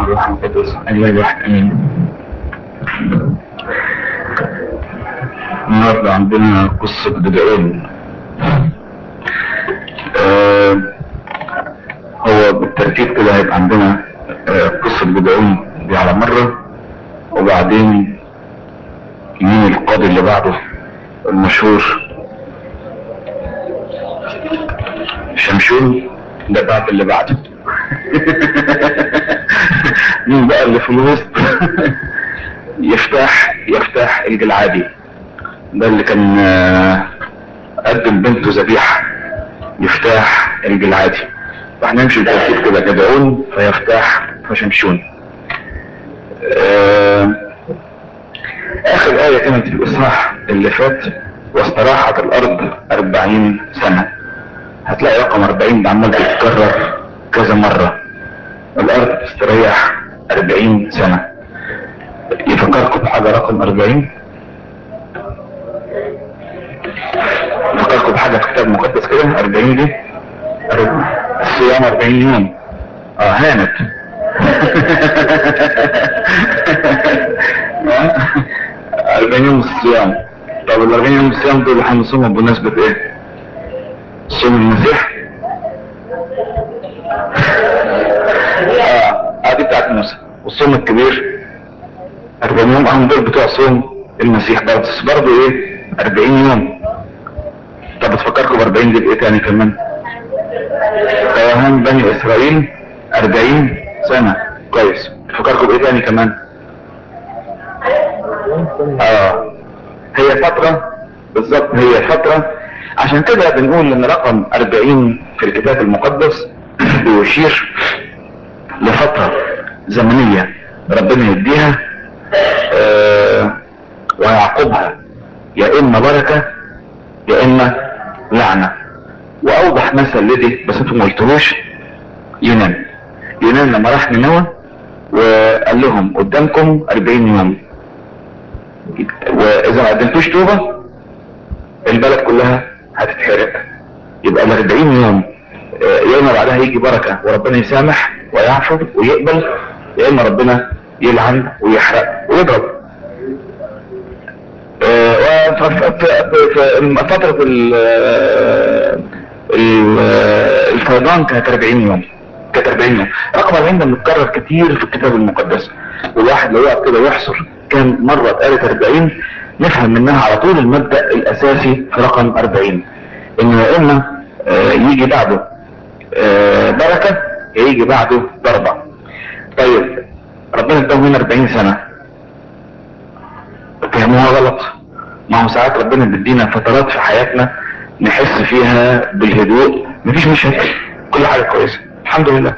والروح القدس ايها الواحد امين النهارده عندنا قصة بدعين آه هو بالترتيب كده هيبقى عندنا آه قصة بدعين دي على مرة وبعدين مين القاضي اللي بعده المشهور شمشون ده بعد اللي بعده مين بقى اللي في الوسط يفتح يفتح الجلعادي ده اللي كان آه، قدم بنته ذبيحة يفتح الجلعادي فاحنا نمشي بالترتيب كده جدعون فيفتح فشمشون آه، اخر آية كانت في الاصحاح اللي فات واستراحت الارض اربعين سنة هتلاقي رقم اربعين ده عمال بيتكرر كذا مرة الارض تستريح اربعين سنة يفكركم بحاجة رقم اربعين يفكركم بحاجة في كتاب مقدس كده اربعين دي أرب- الصيام اربعين يوم اه هانت اربعين يوم الصيام طب الاربعين يوم الصيام دول هنصومهم بمناسبة ايه صوم المسيح اه اه دي بتاعت موسى والصوم الكبير 40 يوم هم دول بتوع صوم المسيح برضه بس برضه ايه 40 يوم طب بتفكركم ب 40 دي بايه تاني كمان توهم بني اسرائيل 40 سنة كويس بتفكركم بايه تاني كمان اه هي فترة بالظبط هي فترة عشان كده بنقول ان رقم 40 في الكتاب المقدس بيشير لفترة زمنية ربنا يديها آه ويعقبها يا اما بركة يا اما لعنة واوضح مثل لدي بس انتم ما قلتوش يونان يونان لما راح نينوى وقال لهم قدامكم 40 يوم واذا ما قدمتوش توبة البلد كلها هتتحرق يبقى ال 40 يوم آه، يا اما بعدها يجي بركة وربنا يسامح ويعفو ويقبل يا اما ربنا يلعن ويحرق ويضرب آه، وف- ف- ف- ف- فترة ال- ال- الفيضان كانت 40 يوم كانت 40 يوم رقم 40 ده متكرر كتير في الكتاب المقدس والواحد لو يقعد كده ويحصر كام مرة اتقالت 40 نفهم منها على طول المبدأ الاساسي في رقم 40 انه يا اما آه، يجي بعده آه، بركة يا يجي بعده ضربة طيب ربنا اداهم هنا 40 سنة فهموها غلط ما هو ساعات ربنا بيدينا فترات في حياتنا نحس فيها بالهدوء مفيش مشاكل كل حاجة كويسة الحمد لله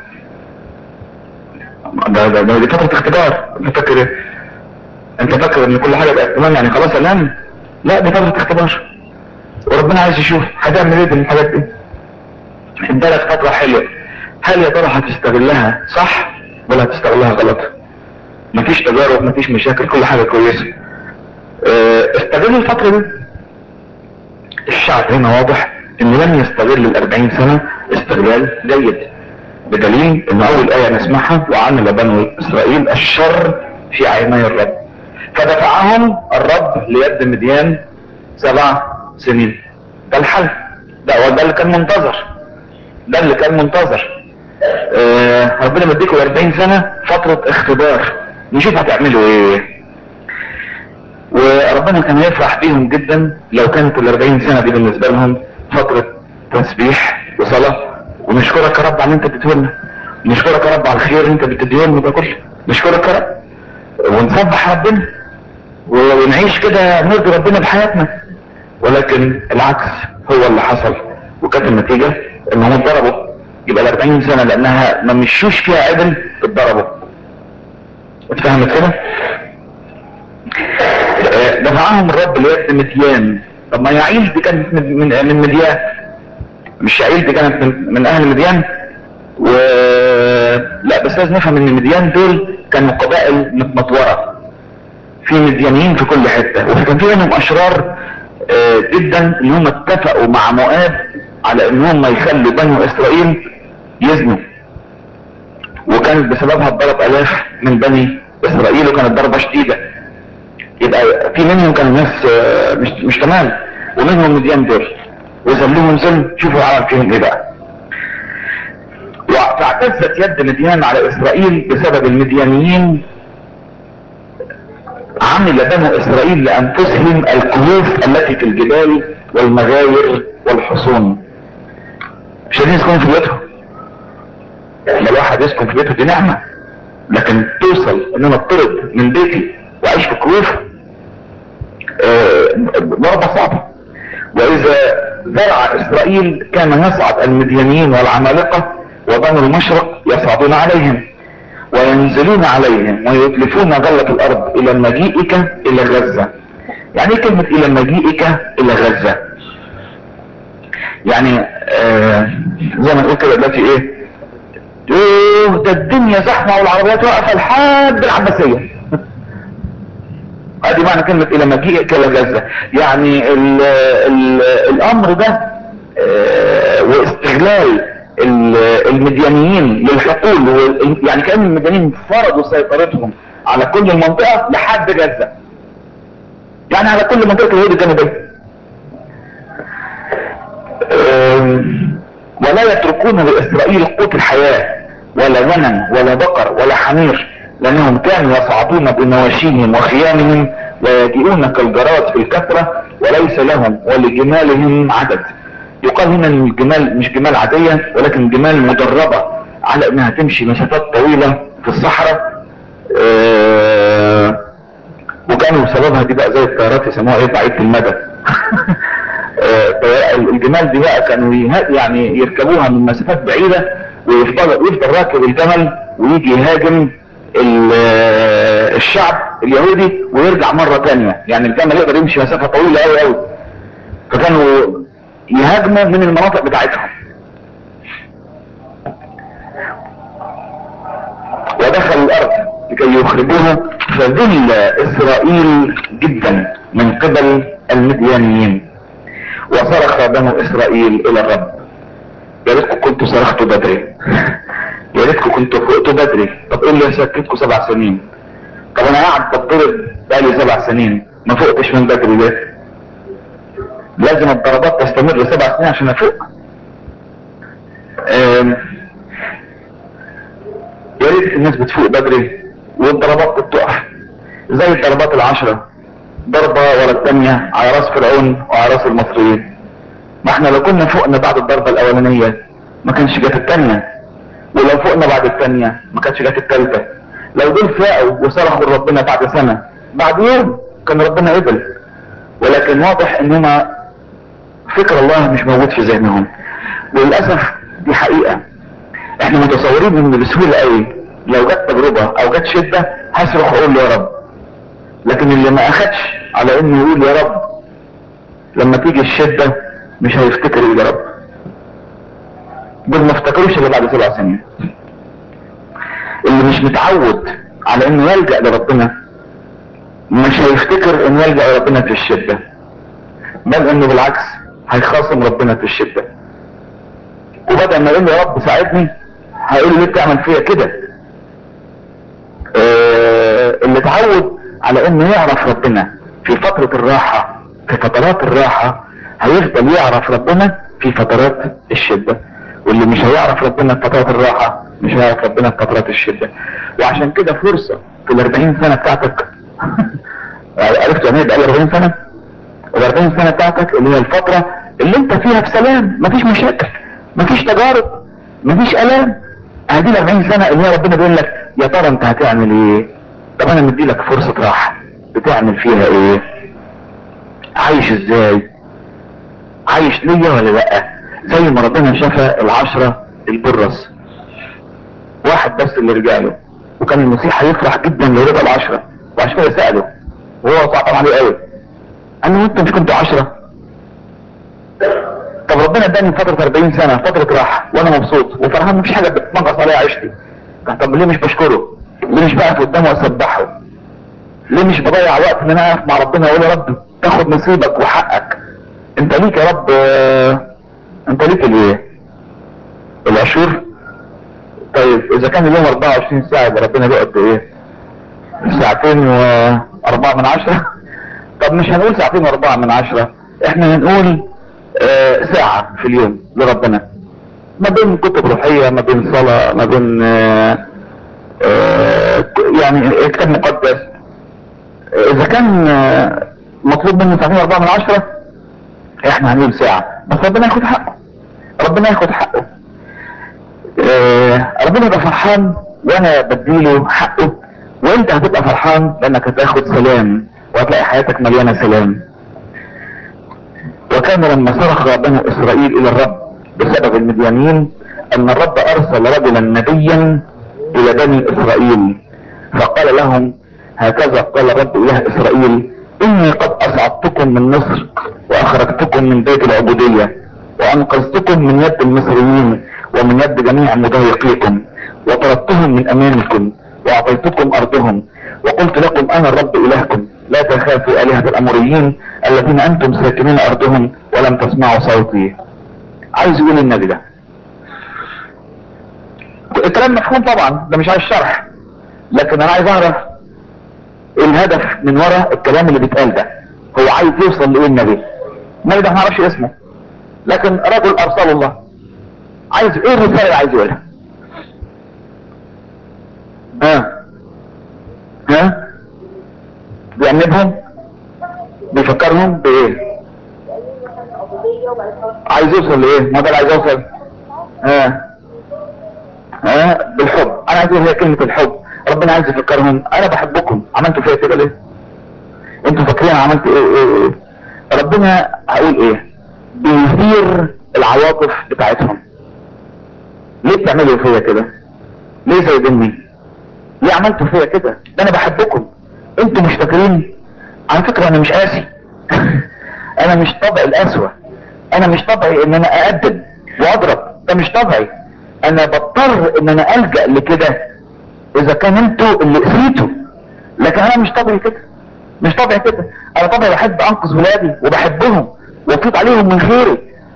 ده ده ده دي فترة اختبار انت فاكر ايه؟ انت فاكر ان كل حاجة بقت تمام يعني خلاص انام لا دي فترة اختبار وربنا عايز يشوف هتعمل ايه بالحاجات دي ادالك فترة حلوة هل يا ترى هتستغلها صح ولا هتستغلها غلط مفيش تجارب مفيش مشاكل كل حاجة كويسة اه، استغل الفترة دي الشعب هنا واضح انه لم يستغل الاربعين سنة استغلال جيد بدليل ان اول اية نسمعها وعمل بنو اسرائيل الشر في عيني الرب فدفعهم الرب ليد مديان سبع سنين ده الحل ده هو ده اللي كان منتظر ده اللي كان منتظر آه ربنا مديكم 40 سنة فترة اختبار نشوف هتعملوا ايه وربنا كان هيفرح بيهم جدا لو كانت ال 40 سنة دي بالنسبة لهم فترة تسبيح وصلاة ونشكرك يا رب على اللي انت بتديهولنا نشكرك يا رب على الخير اللي انت بتديهولنا ده كله نشكرك يا رب ونسبح ربنا ونعيش كده نرضي ربنا بحياتنا ولكن العكس هو اللي حصل وكانت النتيجة انهم اتضربوا يبقى ال 40 سنة لانها ما مشوش فيها عدل اتضربوا اتفهمت كده؟ آه، دفعهم الرب ليد مديان طب ما يعيل دي كانت من من, من مديان مش يعيل دي كانت من, من اهل مديان و لا بس لازم نفهم ان مديان دول كانوا قبائل متمطوره في مديانيين في كل حته وكان في منهم اشرار آه، جدا ان هم اتفقوا مع مؤاب على ان هم يخلوا بنو اسرائيل يزنوا وكانت بسببها اتضرب الاف من بني اسرائيل وكانت ضربة شديدة يبقى في منهم كانوا ناس آه، مش, مش تمام ومنهم مديان دول وذلوهم ذل شوفوا عمل فيهم ايه بقى فاعتزت يد مديان على اسرائيل بسبب المديانيين عمل بنو اسرائيل لانفسهم الكهوف التي في الجبال والمغاير والحصون مش عايزين يسكنوا في بيوتهم لما الواحد يسكن في بيته دي نعمة لكن توصل ان انا اطرد من بيتي واعيش في كهوف آه، ضربة صعبة واذا زرع اسرائيل كان يصعد المديانيين والعمالقة وبنو المشرق يصعدون عليهم وينزلون عليهم ويتلفون غلة الارض الى مجيئك الى غزة يعني ايه كلمة الى مجيئك الى غزة يعني آه زي ما نقول كده دلوقتي ايه اوه ده الدنيا زحمة والعربيات واقفة لحد العباسية ادي معنى كلمة الى مجيئك الى غزة يعني ال ال الامر ده آه واستغلال ال- المديانيين للحقول وال- يعني كان المديانيين فرضوا سيطرتهم على كل المنطقة لحد غزة يعني على كل منطقة اليهود الجنوبية آم، ولا يتركون لإسرائيل قوت الحياة ولا غنم ولا بقر ولا حمير لأنهم كانوا يصعدون بمواشيهم وخيامهم ويجيئون كالجراد في الكثرة وليس لهم ولجمالهم عدد يقال هنا ان الجمال مش جمال عادية ولكن جمال مدربة على انها تمشي مسافات طويلة في الصحراء آه، وكانوا سببها دي بقى زي الطيارات يسموها ايه بعيدة المدى آه، الجمال دي بقى كانوا يه- يعني يركبوها من مسافات بعيدة ويفضل يفضل راكب الجمل ويجي يهاجم ال- آه، الشعب اليهودي ويرجع مرة تانية يعني الجمل يقدر يمشي مسافة طويلة قوي قوي فكانوا يهاجموا من المناطق بتاعتهم ودخلوا الارض لكي يخرجوه فذل اسرائيل جدا من قبل المديانيين وصرخ بنو اسرائيل الى الرب يا ريتكم كنتوا صرختوا بدري يا ريتكم كنتوا فقتوا بدري طب ايه اللي سكتكم سبع سنين طب انا قاعد بتضرب بقالي سبع سنين ما فقتش من بدري ليه لازم الضربات تستمر سبع سنين عشان افوق آم، يا ريت الناس بتفوق بدري والضربات بتقف زي الضربات العشرة ضربة ورا التانية على راس فرعون وعلى راس المصريين ما احنا لو كنا فوقنا بعد الضربة الاولانية ما كانش جت التانية ولو فوقنا بعد التانية ما كانش جت التالتة لو دول فاقوا وصرخوا لربنا بعد سنة بعد يوم كان ربنا قبل ولكن واضح ان هما فكر الله مش موجود في ذهنهم وللاسف دي حقيقة احنا متصورين ان بسهولة قوي لو جت تجربة او جت شدة هصرخ واقول يا رب لكن اللي ما اخدش على انه يقول يا رب لما تيجي الشدة مش هيفتكر يقول يا رب دول ما افتكروش الا بعد سبع سنين اللي مش متعود على انه يلجأ لربنا مش هيفتكر انه يلجأ لربنا في الشدة بل انه بالعكس هيخاصم ربنا في الشدة وبدل ما يقول له يا رب ساعدني هيقول ليه بتعمل فيا كده آه اللي اتعود على انه يعرف ربنا في فترة الراحة في فترات الراحة هيفضل يعرف ربنا في فترات الشدة واللي مش هيعرف ربنا في فترات الراحة مش هيعرف ربنا في فترات الشدة وعشان كده فرصة في الاربعين سنة بتاعتك عرفت يعني ايه بقى 40 سنة ال 40 سنة بتاعتك اللي هي الفترة اللي انت فيها في سلام مفيش مشاكل مفيش تجارب مفيش الام هدي ال 40 سنة اللي هي ربنا بيقول لك يا ترى انت هتعمل ايه طب انا مدي لك فرصة راحة بتعمل فيها ايه عايش ازاي عايش ليا ولا لا زي ما ربنا شفى العشرة البرص واحد بس اللي رجع له وكان المسيح هيفرح جدا لو رجع العشرة وعشان كده سأله وهو صعب عليه قوي قال له انت مش كنت عشرة طب ربنا اداني فترة 40 سنة فترة راحة وانا مبسوط وفرحان مفيش حاجة بتنقص عليا عيشتي طب ليه مش بشكره ليه مش بقف قدامه اسبحه ليه مش بضيع وقت ان انا اقف مع ربنا واقول يا رب تاخد نصيبك وحقك انت ليك يا رب آه، انت ليك الايه العشور طيب اذا كان اليوم 24 ساعة يبقى ربنا بيقعد ايه ساعتين واربعة من عشرة طب مش هنقول ساعتين واربعة من عشرة احنا هنقول اه ساعة في اليوم لربنا ما بين كتب روحية ما بين صلاة ما بين اه اه يعني كتاب مقدس اذا كان اه مطلوب منه ساعتين واربعة من عشرة احنا هنقول ساعة بس ربنا ياخد حقه ربنا ياخد حقه اه ربنا يبقى فرحان وانا بديله حقه وانت هتبقى فرحان لانك هتاخد سلام وهتلاقي حياتك مليانة سلام وكان لما صرخ بنو اسرائيل الى الرب بسبب المديانين ان الرب ارسل رجلا نبيا الى بني اسرائيل فقال لهم هكذا قال رب اله اسرائيل اني قد اصعدتكم من مصر واخرجتكم من بيت العبودية وانقذتكم من يد المصريين ومن يد جميع مضايقيكم وطردتهم من امامكم واعطيتكم ارضهم وقلت لكم انا الرب الهكم لا تخافوا الهة الاموريين الذين انتم ساكنين ارضهم ولم تسمعوا صوتي عايز يقول النبي ده الكلام مفهوم طبعا ده مش عايز شرح لكن انا عايز اعرف ايه الهدف من وراء الكلام اللي بيتقال ده هو عايز يوصل لايه النبي النبي ده ما نعرفش اسمه لكن رجل ارسله الله عايز ايه الرساله اللي عايز يقولها ها ها بيأنبهم بيفكرهم بايه عايز يوصل لايه ما ده اللي عايز يوصل ها ها بالحب انا عايز هي كلمة الحب ربنا عايز يفكرهم انا بحبكم عملتوا فيا كده ليه انتوا فاكرين عملت ايه ايه ايه ربنا هقول ايه بيثير العواطف بتاعتهم ليه بتعملوا فيا كده ليه سايبيني ليه عملتوا فيا كده ده انا بحبكم انتوا مش فاكرين على فكرة انا مش قاسي انا مش طبعي القسوة انا مش طبعي ان انا اقدم واضرب ده مش طبعي انا بضطر ان انا الجأ لكده اذا كان انتوا اللي قسيتوا لكن انا مش طبعي كده مش طبعي كده انا طبعي بحب انقذ ولادي وبحبهم وافيض عليهم من خيري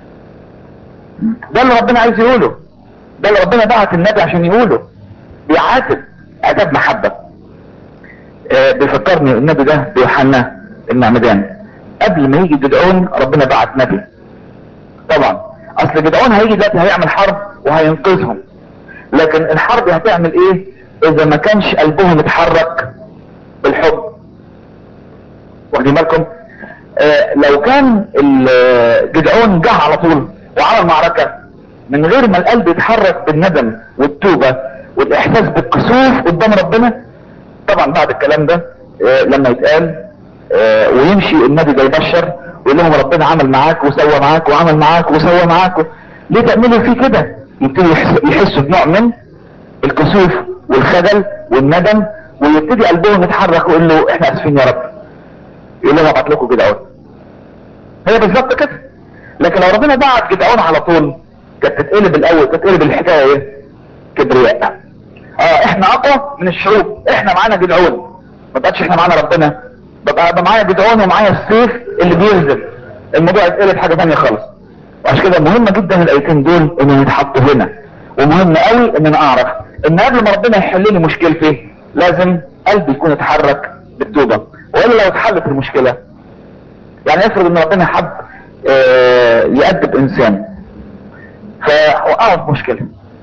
ده اللي ربنا عايز يقوله ده اللي ربنا بعت النبي عشان يقوله بيعاتب عتاب محبة آه بيفكرني النبي ده بيوحنا المعمدان قبل ما يجي جدعون ربنا بعت نبي طبعا اصل جدعون هيجي دلوقتي هيعمل حرب وهينقذهم لكن الحرب هتعمل ايه اذا ما كانش قلبهم اتحرك بالحب واخدين بالكم آه لو كان جدعون جه على طول وعمل معركة من غير ما القلب يتحرك بالندم والتوبة والاحساس بالكسوف قدام ربنا طبعا بعد الكلام ده آه لما يتقال آه ويمشي النبي ده يبشر ويقول لهم ربنا عمل معاك وسوى معاك وعمل معاك وسوى معاك ليه تعملوا فيه كده يبتدوا يحسوا بنوع من الكسوف والخجل والندم ويبتدي قلبهم يتحرك ويقول له احنا اسفين يا رب يقول لهم ابعت لكم جدعون هي بالظبط كده لكن لو ربنا بعت جدعون على طول كانت تتقلب الاول تتقلب الحكايه ايه كبرياء اه احنا اقوى من الشعوب احنا معانا جدعون ما بقتش احنا معانا ربنا ببقى معايا جدعون ومعايا السيف اللي بيهزم الموضوع يتقلب حاجه ثانيه خالص وعشان كده مهمه جدا الايتين دول انهم يتحطوا هنا ومهم قوي ان انا اعرف ان قبل ما ربنا يحل لي مشكلتي لازم قلبي يكون اتحرك بالتوبه والا لو اتحلت المشكله يعني افرض ان ربنا حب اه يأدب انسان فوقعه في مشكله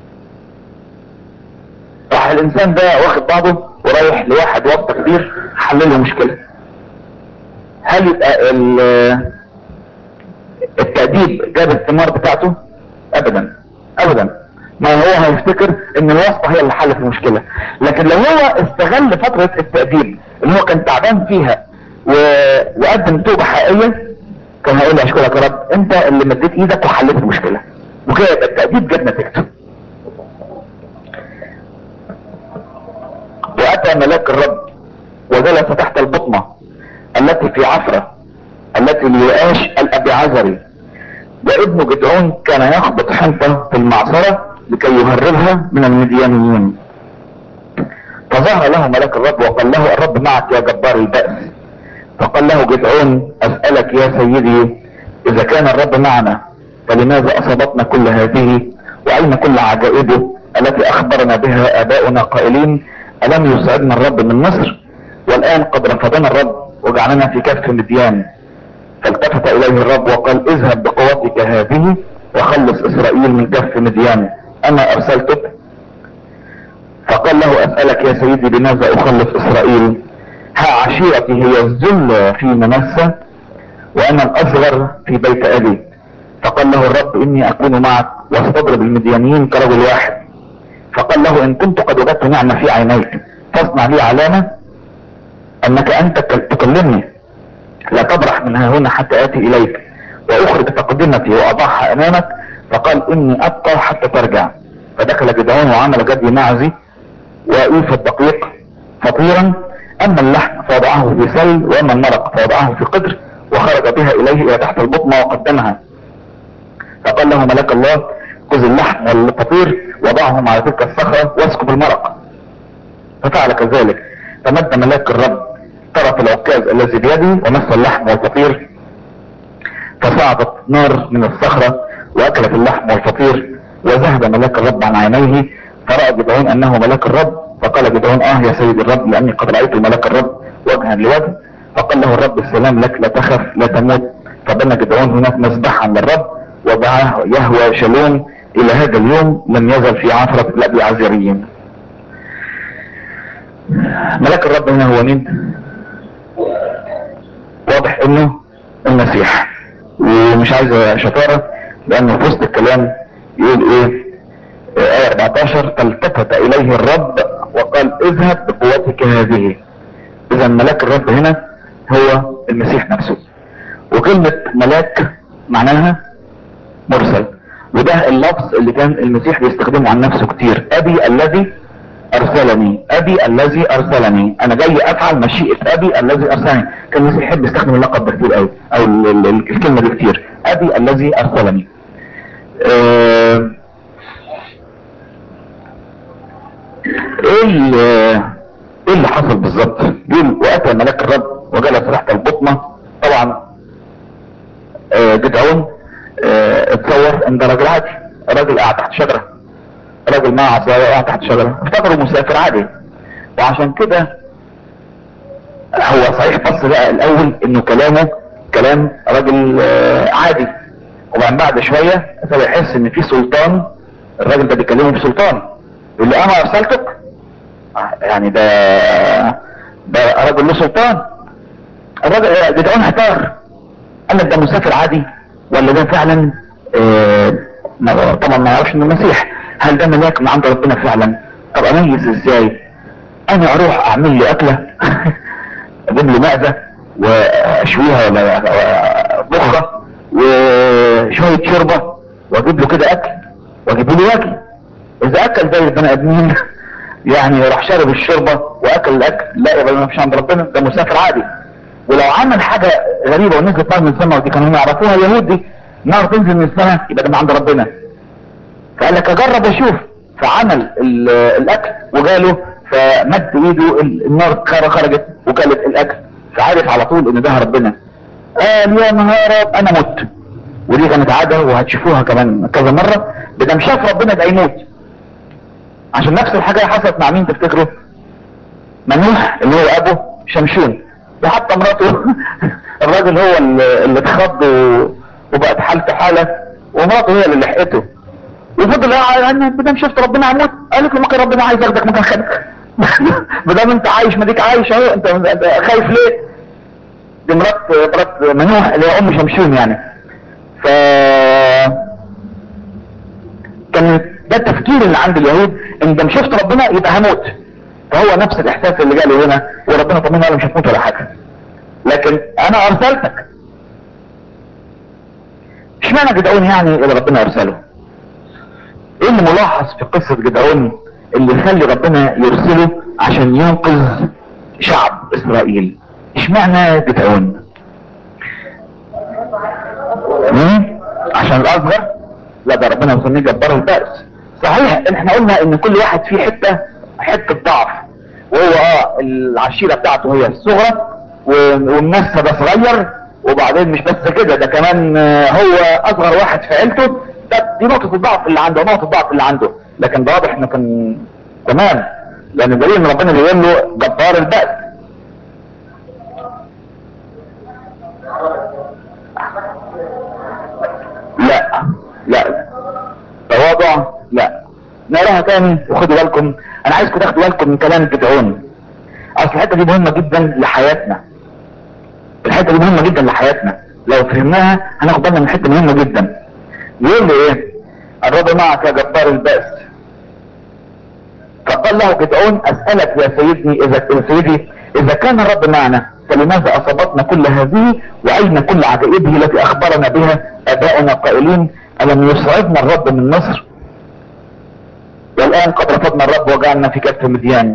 راح الانسان ده واخد بعضه ورايح لواحد وسط كبير حل له مشكله هل يبقى التأديب جاب الثمار بتاعته ابدا ابدا ما هو هيفتكر ان الواسطة هي اللي حلت المشكلة لكن لو هو استغل فترة التأديب اللي هو كان تعبان فيها و... وقدم توبة حقيقية كان هيقول له اشكرك يا رب انت اللي مديت ايدك وحلت المشكلة وكده يبقى التأديب جاب نتيجته واتى ملاك الرب وجلس تحت البطنة التي في عفرة التي ليؤاش الابي عزري وابن جدعون كان يخبط حنطة في المعصرة لكي يهربها من المديانيين فظهر له ملاك الرب وقال له الرب معك يا جبار البأس فقال له جدعون اسألك يا سيدي اذا كان الرب معنا فلماذا اصابتنا كل هذه واين كل عجائبه التي اخبرنا بها اباؤنا قائلين الم يسعدنا الرب من مصر والان قد رفضنا الرب وجعلنا في كف مديان فالتفت اليه الرب وقال اذهب بقوتك هذه وخلص اسرائيل من كف مديان انا ارسلتك فقال له اسألك يا سيدي لماذا اخلص اسرائيل ها عشيرتي هي الذل في منسى وانا الاصغر في بيت ابي فقال له الرب اني اكون معك واستضرب المديانيين كرجل واحد فقال له ان كنت قد وجدت نعمة في عينيك فاصنع لي علامة انك انت تكلمني لا تبرح من ها هنا حتى اتي اليك واخرج تقدمتي واضعها امامك فقال اني ابقى حتى ترجع فدخل جدعون وعمل جدي معزي وإيف الدقيق فطيرا اما اللحم فوضعه في سل واما المرق فوضعه في قدر وخرج بها اليه الى تحت البطنة وقدمها فقال له ملك الله خذ اللحم والفطير وضعهم على تلك الصخرة واسكب المرق ففعل كذلك فمد ملاك الرب طرف العكاز الذي بيده ومس اللحم والفطير فصعدت نار من الصخرة واكلت اللحم والفطير وذهب ملاك الرب عن عينيه فرأى جدعون انه ملاك الرب فقال جدعون اه يا سيد الرب لاني قد رأيت ملاك الرب وجها لوجه فقال له الرب السلام لك لا تخف لا تموت فبنى جدعون هناك مذبحا للرب ودعاه يهوى شالون الى هذا اليوم لم يزل في عثرة الابي عزيريين ملاك الرب هنا هو مين واضح انه المسيح ومش عايز شطارة لانه في وسط الكلام يقول ايه آية 14 فالتفت اليه الرب وقال اذهب بقوتك هذه اذا ملاك الرب هنا هو المسيح نفسه وكلمة ملاك معناها مرسل وده اللفظ اللي كان المسيح بيستخدمه عن نفسه كتير ابي الذي ارسلني ابي الذي ارسلني انا جاي افعل مشيئة ابي الذي ارسلني كان المسيح يحب يستخدم اللقب ده كتير قوي او ال- ال- ال- الكلمة دي كتير ابي الذي ارسلني آه، ايه ال- ايه اللي حصل بالظبط يقول واتى ملاك الرب وجلس تحت البطنة طبعا آه، جدعون آه، اتصور ان ده راجل عادي راجل قاعد تحت شجرة راجل معاه عصاية قاعد تحت شجرة افتكروا مسافر عادي وعشان كده هو صحيح بص بقى الاول انه كلامه كلام راجل آه، عادي وبعدين بعد شوية ابتدى يحس ان في سلطان الراجل ده بيكلمه بسلطان يقول له انا ارسلتك آه، يعني ده ده راجل له سلطان الراجل جدعون احتار قال لك ده مسافر عادي ولا ده فعلا آه ما- طبعا ما يعرفش انه مسيح هل ده ملاك من عند ربنا فعلا طب اميز ازاي انا اروح اعمل لي اكله اجيب لي مأذة واشويها ولا بخرة وشوية شوربة واجيب له كده اكل واجيب له واكل اذا اكل زي البني ادمين يعني راح شرب الشوربة واكل الاكل لا يبقى ما فيش عند ربنا ده مسافر عادي ولو عمل حاجة غريبة ونزلت نار من السماء ودي كانوا يعرفوها اليهود دي نار تنزل من السماء يبقى ده من عند ربنا فقال لك اجرب اشوف فعمل ال- الاكل وجاله فمد ايده ال- النار خر- خرجت وكلت الاكل فعرف على طول ان ده ربنا قال يا نهار أب- انا مت ودي كانت عادة وهتشوفوها كمان كذا مرة بدم شاف ربنا ده يموت عشان نفس الحاجة حصلت مع مين تفتكروا منوح اللي هو ابو شمشون وحتى مراته الراجل هو اللي اللي اتخض و- وبقت حالته حالة ومراته هي اللي لحقته وفضل يعني بدام شفت ربنا هموت قالت له ممكن ربنا عايز ياخدك مكان خدك بدام انت عايش ما ديك عايش اهو انت أنت خايف ليه دي مرات مرات منوح اللي هي ام شمشون يعني ف كان ده التفكير اللي عند اليهود ان دام شفت ربنا يبقى هموت فهو نفس الاحساس اللي جاله هنا وربنا طمنه قال مش هتموت ولا حاجه لكن انا ارسلتك اشمعنى جدعون يعني اللي ربنا ارسله ايه اللي ملاحظ في قصة جدعون اللي يخلي ربنا يرسله عشان ينقذ شعب اسرائيل اشمعنى جدعون مم؟ عشان الاصغر لا ده ربنا مسميه جبار البأس صحيح ان احنا قلنا ان كل واحد فيه حتة حتة ضعف وهو اه العشيرة بتاعته هي الصغرى و- والناس ده صغير وبعدين مش بس كده ده كمان آه، هو اصغر واحد في عيلته ده دي نقطة الضعف اللي عنده نقطة الضعف اللي عنده لكن ده واضح انه كان تمام لان دليل ان ربنا بيقول له جبار البأس لا لا تواضع لا نقراها تاني وخدوا بالكم انا عايزكم تاخدوا بالكم من كلام الجدعون اصل الحته دي مهمه جدا لحياتنا الحته دي مهمه جدا لحياتنا لو فهمناها هناخد بالنا من حته مهمه جدا يقول لي ايه الرب معك يا جبار البأس فقال له جدعون اسألك يا سيدني اذا يا سيدي اذا كان الرب معنا فلماذا اصابتنا كل هذه واين كل عجائبه التي اخبرنا بها اباؤنا قائلين الم يسعدنا الرب من مصر والان قد رفضنا الرب وجعلنا في كف مديان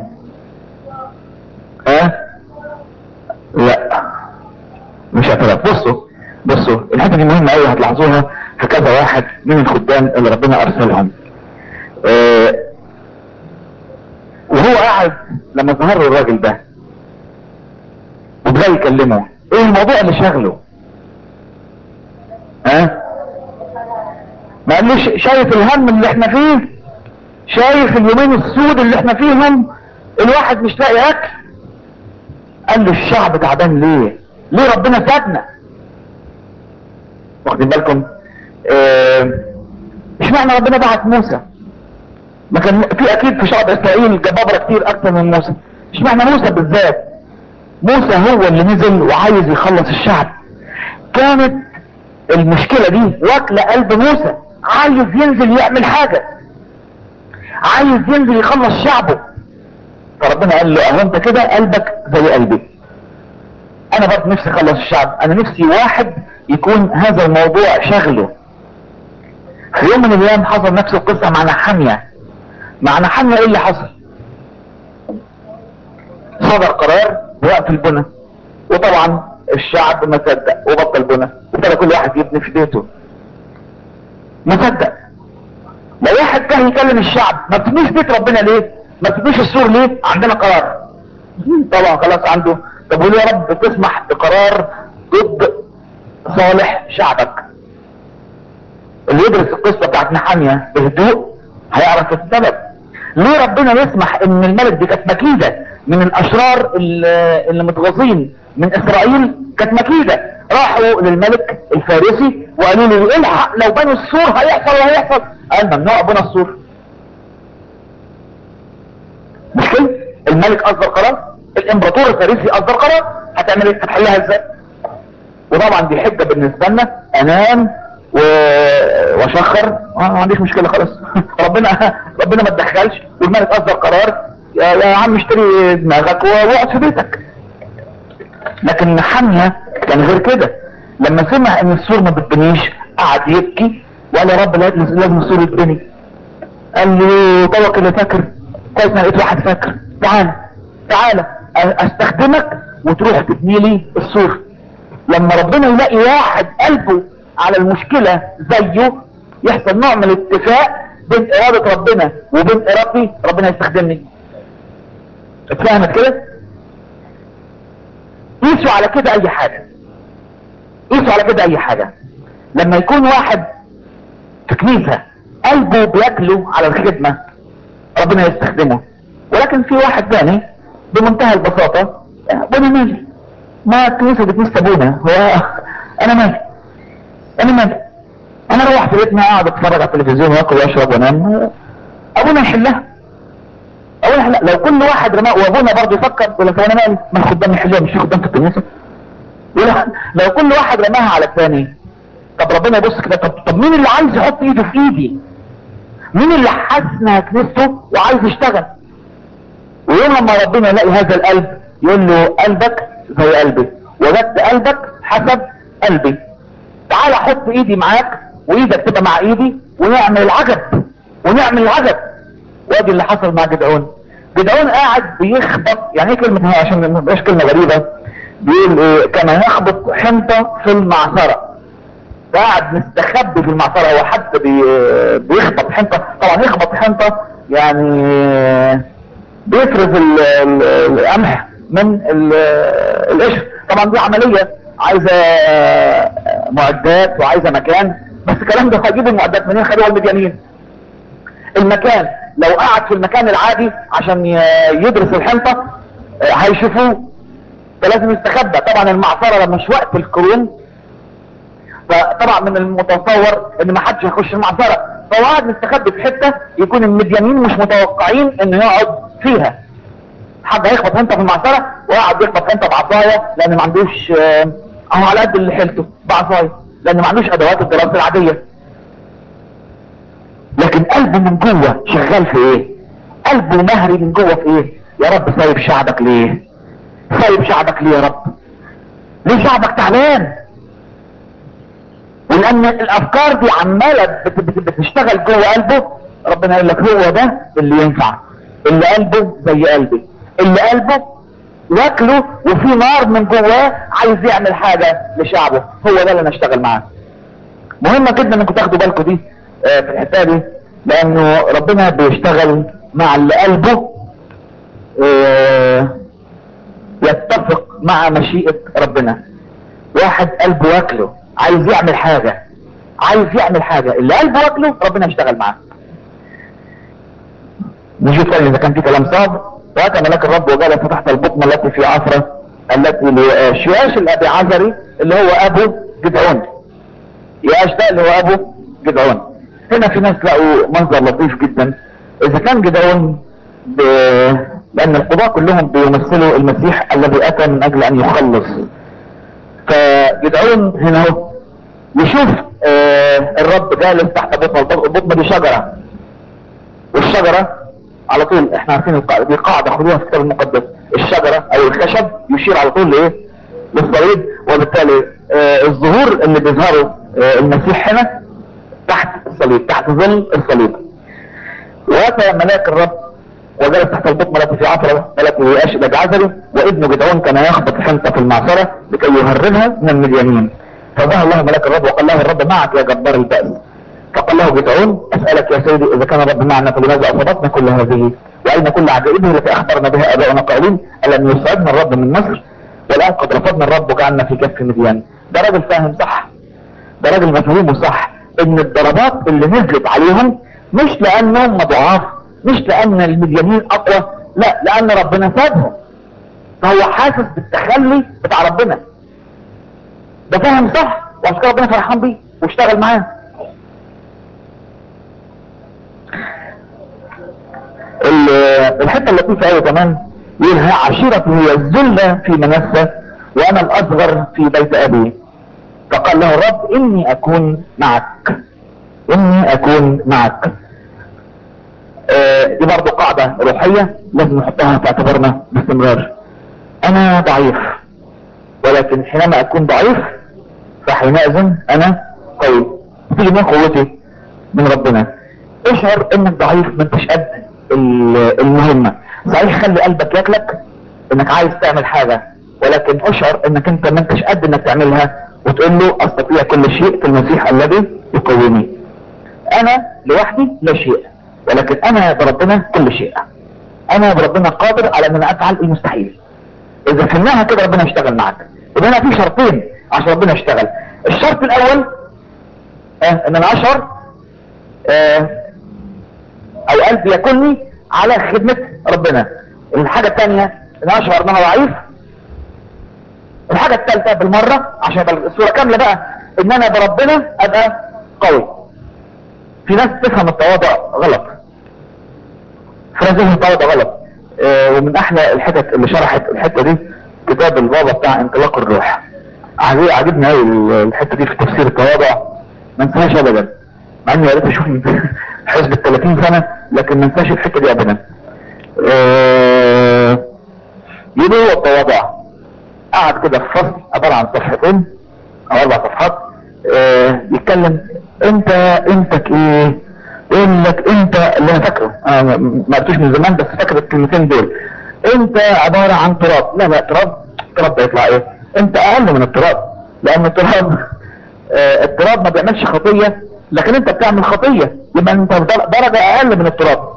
ها أه؟ لا مش اعتراف بصوا بصوا الحته دي مهمه قوي هتلاحظوها في كذا واحد من الخدام اللي ربنا ارسلهم أه وهو قاعد لما ظهر له الراجل ده وبدأ يكلمه ايه الموضوع اللي شغله ها أه؟ ما قالوش شايف الهم اللي احنا فيه شايف اليومين السود اللي احنا فيهم الواحد مش لاقي اكل قال له الشعب تعبان ليه ليه ربنا سابنا واخدين بالكم اه مش معنى ربنا بعت موسى ما كان في اكيد في شعب اسرائيل جبابرة كتير اكتر من موسى مش معنى موسى بالذات موسى هو اللي نزل وعايز يخلص الشعب كانت المشكلة دي واكلة قلب موسى عايز ينزل يعمل حاجة عايز ينزل يخلص شعبه فربنا قال له اهو انت كده قلبك زي قلبي انا برضه نفسي اخلص الشعب انا نفسي واحد يكون هذا الموضوع شغله في يوم من الايام حصل نفس القصة مع نحامية مع نحامية ايه اللي حصل صدر قرار بوقف البنى وطبعا الشعب ما صدق وبطل بنى وابتدى كل واحد يبني في بيته ما صدق لو واحد كان يكلم الشعب ما تبنيش بيت ربنا ليه ما تبنيش السور ليه عندنا قرار طبعا خلاص عنده طب وليه يا رب تسمح بقرار ضد صالح شعبك اللي يدرس القصة بتاعت نحامية بهدوء هيعرف السبب ليه ربنا يسمح ان الملك دي كانت مكيدة من الاشرار اللي, اللي متغاظين من اسرائيل كانت مكيدة راحوا للملك الفارسي وقالوا له الحق لو بنوا السور هيحصل وهيحصل قال ممنوع بنى السور مش كده الملك اصدر قرار الامبراطور الفارسي اصدر قرار هتعمل ايه هتحلها ازاي وطبعا دي حجه بالنسبه لنا انام و... واشخر آه ما عنديش مشكله خلاص ربنا ربنا ما تدخلش والملك اصدر قرار يا, يا عم اشتري دماغك واقعد في بيتك لكن حمية كان غير كده لما سمع ان السور ما بتبنيش قعد يبكي وقال يا رب لازم السور يتبني قال له طبق اللي فاكر كويس ما لقيت واحد فاكر تعالى تعالى استخدمك وتروح تبني لي السور لما ربنا يلاقي واحد قلبه على المشكلة زيه يحصل نوع من الاتفاق بين ارادة ربنا وبين ارادتي ربنا يستخدمني اتفهمت كده قيسوا على كده اي حاجة قيسوا على كده اي حاجة لما يكون واحد في كنيسة قلبه بياكله على الخدمة ربنا يستخدمه ولكن في واحد ثاني بمنتهى البساطة وانا مالي ما الكنيسة دي كنيسة ابونا هو انا مالي انا مالي انا اروح في بيتنا اقعد اتفرج على التلفزيون واكل واشرب وانام ابونا يحلها ابونا يحلها لو كل واحد رماه وابونا برضه يفكر يقول لك انا مالي ما الخدام يحلها مش في خدام في الكنيسة لو كل واحد رماها على الثاني طب ربنا يبص كده طب, طب مين اللي عايز يحط ايده في ايدي مين اللي حاسس انها كنيسته وعايز يشتغل ويوم لما ربنا يلاقي هذا القلب يقول له قلبك زي قلبي وجدت قلبك حسب قلبي تعال احط ايدي معاك وايدك تبقى مع ايدي ونعمل العجب ونعمل العجب وادي اللي حصل مع جدعون جدعون قاعد بيخبط يعني ايه كلمة هي عشان ما تبقاش كلمة غريبة بيقول ايه كما يخبط حنطة في المعصرة قاعد مستخبي في المعصرة هو حد بي بيخبط حنطة طبعا يخبط حنطة يعني بيفرز القمح من القشر طبعا دي عملية عايزة معدات وعايزة مكان بس الكلام ده هجيب المعدات منين خدوها المديانين المكان لو قعد في المكان العادي عشان ي- يدرس الحنطة آه، هيشوفوه فلازم يستخبى طبعا المعصرة مش وقت القرون فطبعا من المتصور ان ما حدش هيخش المعصرة فهو قاعد مستخبي في حتة يكون المديانين مش متوقعين انه يقعد فيها حد هيخبط انت في المعصرة وقعد يخبط انت بعصاية لان ما عندوش آه، اهو على قد اللي حيلته بعصاية لان ما عندوش ادوات الدراسة العادية لكن قلبه من جوه شغال في ايه قلبه مهري من جوه في ايه يا رب سايب شعبك ليه سايب شعبك ليه يا رب ليه شعبك تعبان ولان الافكار دي عماله بت- بت- بتشتغل جوه قلبه ربنا يقول لك هو ده اللي ينفع اللي قلبه زي قلبي اللي قلبه واكله وفي نار من جواه عايز يعمل حاجه لشعبه هو ده اللي انا اشتغل معاه مهمه جدا انكم تاخدوا بالكم دي آه، في الحته دي لانه ربنا بيشتغل مع اللي قلبه آه، يتفق مع مشيئة ربنا واحد قلبه واكله عايز يعمل حاجة عايز يعمل حاجة اللي قلبه واكله ربنا يشتغل معاه نشوف تاني اذا كان في كلام صعب واتى ملاك الرب وجلس تحت البطن التي في عفرة التي ليؤاش يؤاش الابي عزري اللي هو ابو جدعون يؤاش ده اللي هو ابو جدعون هنا في ناس لقوا منظر لطيف جدا اذا كان جدعون ب... لان القضاة كلهم بيمثلوا المسيح الذي اتى من اجل ان يخلص فجدعون هنا هو يشوف آه الرب جالس تحت بطن البطن دي شجرة والشجرة على طول احنا عارفين القاعدة دي قاعدة خدوها في الكتاب المقدس الشجرة او الخشب يشير على طول لايه للصليب وبالتالي آه الظهور اللي بيظهره آه المسيح هنا تحت الصليب تحت ظل الصليب واتى ملاك الرب وجلس تحت البطن التي في عفرة التي يؤاش الى جعزري وابن جدعون كان يخبط حنطة في المعصرة لكي يهربها من المديانين فظهر له ملاك الرب وقال له الرب معك يا جبار البأس فقال له جدعون اسألك يا سيدي اذا كان الرب معنا فلماذا اصابتنا كل هذه واين كل عجائبه التي اخبرنا بها اباؤنا قائلين الم يسعدنا الرب من مصر والان قد رفضنا الرب وجعلنا في كف مديان ده راجل فاهم صح ده راجل مفهومه صح ان الضربات اللي نزلت عليهم مش لانهم ضعاف مش لان المديانين اقوى لا لان ربنا سابهم فهو حاسس بالتخلي بتاع ربنا ده فاهم صح وعشان كده ربنا فرحان بيه واشتغل معاه ال- الحته اللطيفه قوي كمان يقول ها عشيرتي هي الذله في منسى وانا الاصغر في بيت ابي فقال له الرب اني اكون معك اني اكون معك آه، دي برضو قاعدة روحية لازم نحطها في اعتبارنا باستمرار انا ضعيف ولكن حينما اكون ضعيف فحينئذ انا قوي تيجي من قوتي من ربنا اشعر انك ضعيف ما انتش قد ال- المهمة صحيح خلي قلبك ياكلك انك عايز تعمل حاجة ولكن اشعر انك انت ما انتش قد انك تعملها وتقول له استطيع كل شيء في المسيح الذي يقويني انا لوحدي لا شيء ولكن انا بربنا كل شيء انا بربنا قادر على ان أنا افعل المستحيل اذا فهمناها كده ربنا يشتغل معاك يبقى هنا في شرطين عشان ربنا يشتغل الشرط الاول آه ان انا اشعر آه او قلبي يكونني على خدمة ربنا الحاجة الثانية ان أنا اشعر ان انا ضعيف الحاجة الثالثة بالمرة عشان يبقى الصورة كاملة بقى ان انا بربنا ابقى قوي في ناس تفهم التواضع غلط في ناس تفهم التواضع غلط آه ومن احلى الحتت اللي شرحت الحتة دي كتاب البابا بتاع انطلاق الروح عجب- عجبني قوي الحتة دي في تفسير التواضع ما انساهاش ابدا مع اني قريت اشوف من حسب ال 30 سنة لكن ما انساش الحتة دي ابدا آه يقول هو التواضع قعد كده في فصل عبارة عن صفحتين او اربع صفحات آه يتكلم انت انتك ايه يقول لك انت اللي انا فاكره انا ما قلتوش من زمان بس فاكر الكلمتين دول انت عبارة عن تراب لا لا تراب تراب ده يطلع ايه انت اقل من التراب لان التراب آه التراب ما بيعملش خطية لكن انت بتعمل خطية يبقى انت در- درجة اقل من التراب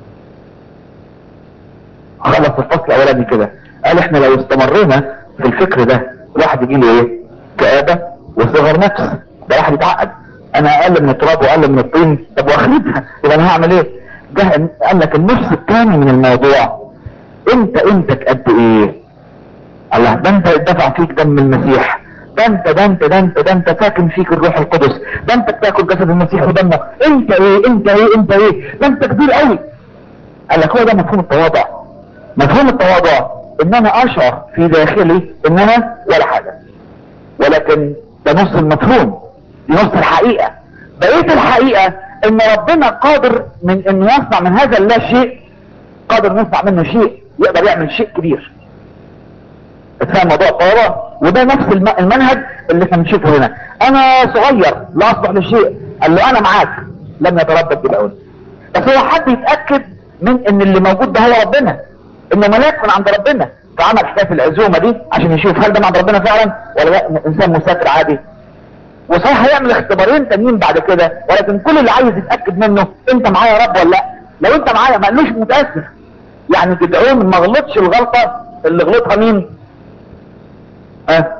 خلص الفصل الاولاني كده قال احنا لو استمرينا في الفكر ده الواحد يجي له ايه كآبة وصغر نفس ده واحد يتعقد انا اقل من التراب واقل من الطين طب واخرتها يبقى انا هعمل ايه جه قال لك النص الثاني من الموضوع انت قيمتك قد ايه الله ده انت اتدفع فيك دم المسيح ده انت ده انت ده انت ده انت ساكن فيك الروح القدس ده انت بتاكل جسد المسيح ودمه انت ايه انت ايه انت ايه ده انت كبير قوي قال لك هو ده مفهوم التواضع مفهوم التواضع ان انا اشعر في داخلي ان انا ولا حاجه ولكن ده نص المفهوم دي نص الحقيقه بقيه الحقيقه ان ربنا قادر من انه يصنع من هذا اللا شيء قادر يصنع منه شيء يقدر يعمل شيء كبير اتفهم موضوع الطهارة وده نفس الم- المنهج اللي احنا بنشوفه هنا انا صغير لا اصلح لشيء قال له انا معاك لم يتردد بالاول بس هو حد يتاكد من ان اللي موجود ده هو ربنا انه ملاك من عند ربنا فعمل حكايه العزومه دي عشان يشوف هل ده من عند ربنا فعلا ولا لا انسان مسافر عادي وصحيح هيعمل اختبارين تانيين بعد كده ولكن كل اللي عايز يتاكد منه انت معايا يا رب ولا لا لو انت معايا ما قالوش متاسف يعني جدعون ما غلطش الغلطه اللي غلطها مين ها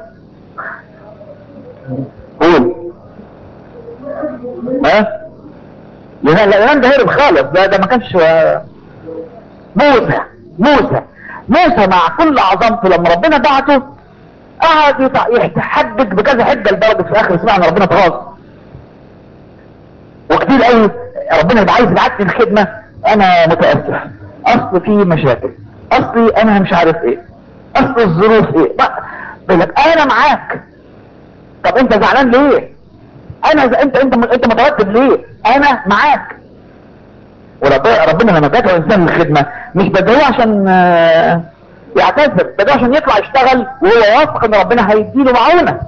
قول ها لا لا الان ده هرب خالص ده ده ما كانش موسى موسى موسى مع كل عظمته لما ربنا بعته قعد يتع- يتحجج بكذا حجه لدرجه في الاخر سمعنا ربنا تغاظ وكتير قوي ربنا يبقى عايز يبعت لي الخدمه انا متاسف اصل في مشاكل اصلي انا مش عارف ايه اصل الظروف ايه بقى بيقول لك انا معاك طب انت زعلان ليه انا ز... انت انت انت متردد ليه انا معاك وربنا ربنا لما بدعو انسان للخدمه مش بدعوه عشان آه، يعتذر بدعوه عشان يطلع يشتغل وهو واثق ان ربنا هيديله معونه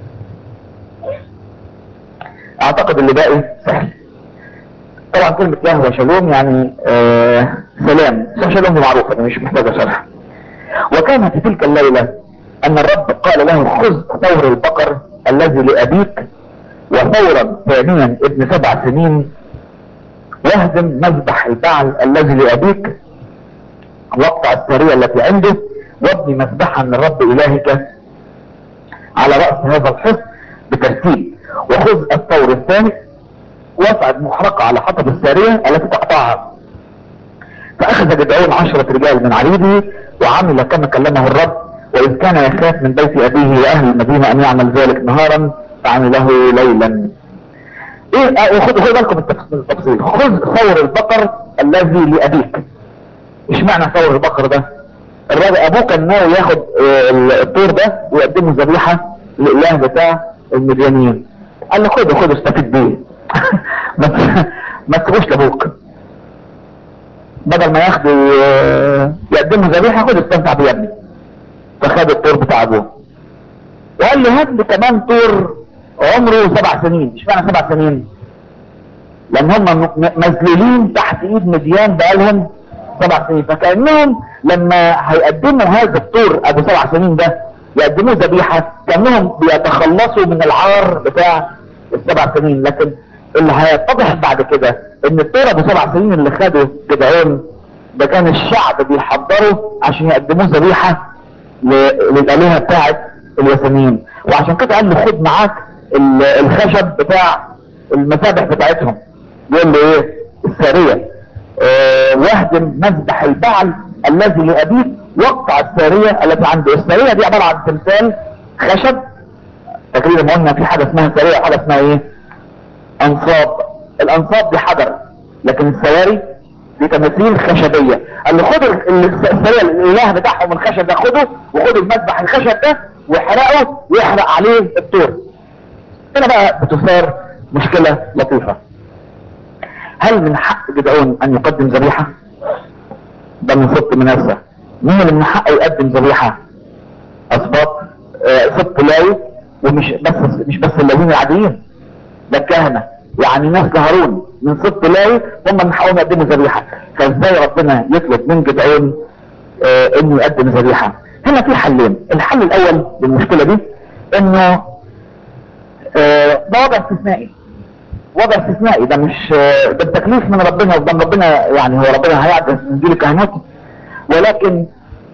اعتقد اللي باقي سهل طبعا كلمة يهوى شالوم يعني آه سلام شالوم دي معروفة دي مش محتاجة شرح وكان في تلك الليلة ان الرب قال له خذ ثور البقر الذي لابيك وثورا ثانيا ابن سبع سنين واهدم مذبح البعل الذي لابيك واقطع السرية التي عنده وابني مذبحا للرب الهك على رأس هذا الحصن بترتيب وخذ الثور الثاني واصعد محرقة على حطب السارية التي تقطعها فأخذ جدعون عشرة رجال من عريضه وعمل كما كلمه الرب وإذ كان يخاف من بيت أبيه وأهل المدينة أن يعمل ذلك نهارا فعمله ليلا ايه اه وخد خد بالكم من التفصيل- التفصيل خذ ثور البقر الذي لأبيك اشمعنى ثور البقر ده الراجل ابوه كان ناوي ياخد اه، الطور ده ويقدمه ذبيحه للاله بتاع المديانين قال له خده خده استفيد بيه ما ت- ما تسيبوش لابوك بدل ما ياخده اه، يقدمه ذبيحه خد استمتع بيه يا ابني فخد الطور بتاع ابوه وقال له هات لي كمان طور عمره سبع سنين اشمعنى سبع سنين لان هم م- م- مذلولين تحت ايد مديان بقالهم سبع سنين فكانهم لما هيقدموا هذا الطور ابو سبع سنين ده يقدموه ذبيحه كانهم بيتخلصوا من العار بتاع السبع سنين لكن اللي هيتضح بعد كده ان الطور ابو سبع سنين اللي خده جدعون ده كان الشعب بيحضره عشان يقدموه ذبيحه ل- للالهه بتاعت الياسمين وعشان كده قال له خد معاك ال- الخشب بتاع المذابح بتاعتهم يقول له ايه الساريه آه واهدم مذبح البعل الذي لابيك واقطع الساريه التي عنده الساريه دي عباره عن تمثال خشب تقريبا ما قلنا في حاجه اسمها ساريه وحاجه اسمها ايه انصاب الانصاب دي حجر لكن السواري دي تماثيل خشبيه قال له خد ال- ال- السريه الاله بتاعهم الخشب ده خده وخد المذبح الخشب ده واحرقه ويحرق عليه الطور هنا بقى بتثار مشكله لطيفه هل من حق جدعون ان يقدم ذبيحه ده من سبط مناسة مين اللي من حقه يقدم ذبيحه اسباط آه، سبط لاوي ومش بس مش بس اللاويين العاديين ده الكهنه يعني ناس هارون من سبط لاوي هم من حقهم يقدموا ذبيحه فازاي ربنا يطلب من جدعون آه انه يقدم ذبيحه هنا في حلين الحل الاول للمشكله دي انه آه ده وضع استثنائي وضع استثنائي ده مش آه، ده التكليف من ربنا قدام ربنا يعني هو ربنا هيعدل انجيل الكهنوت ولكن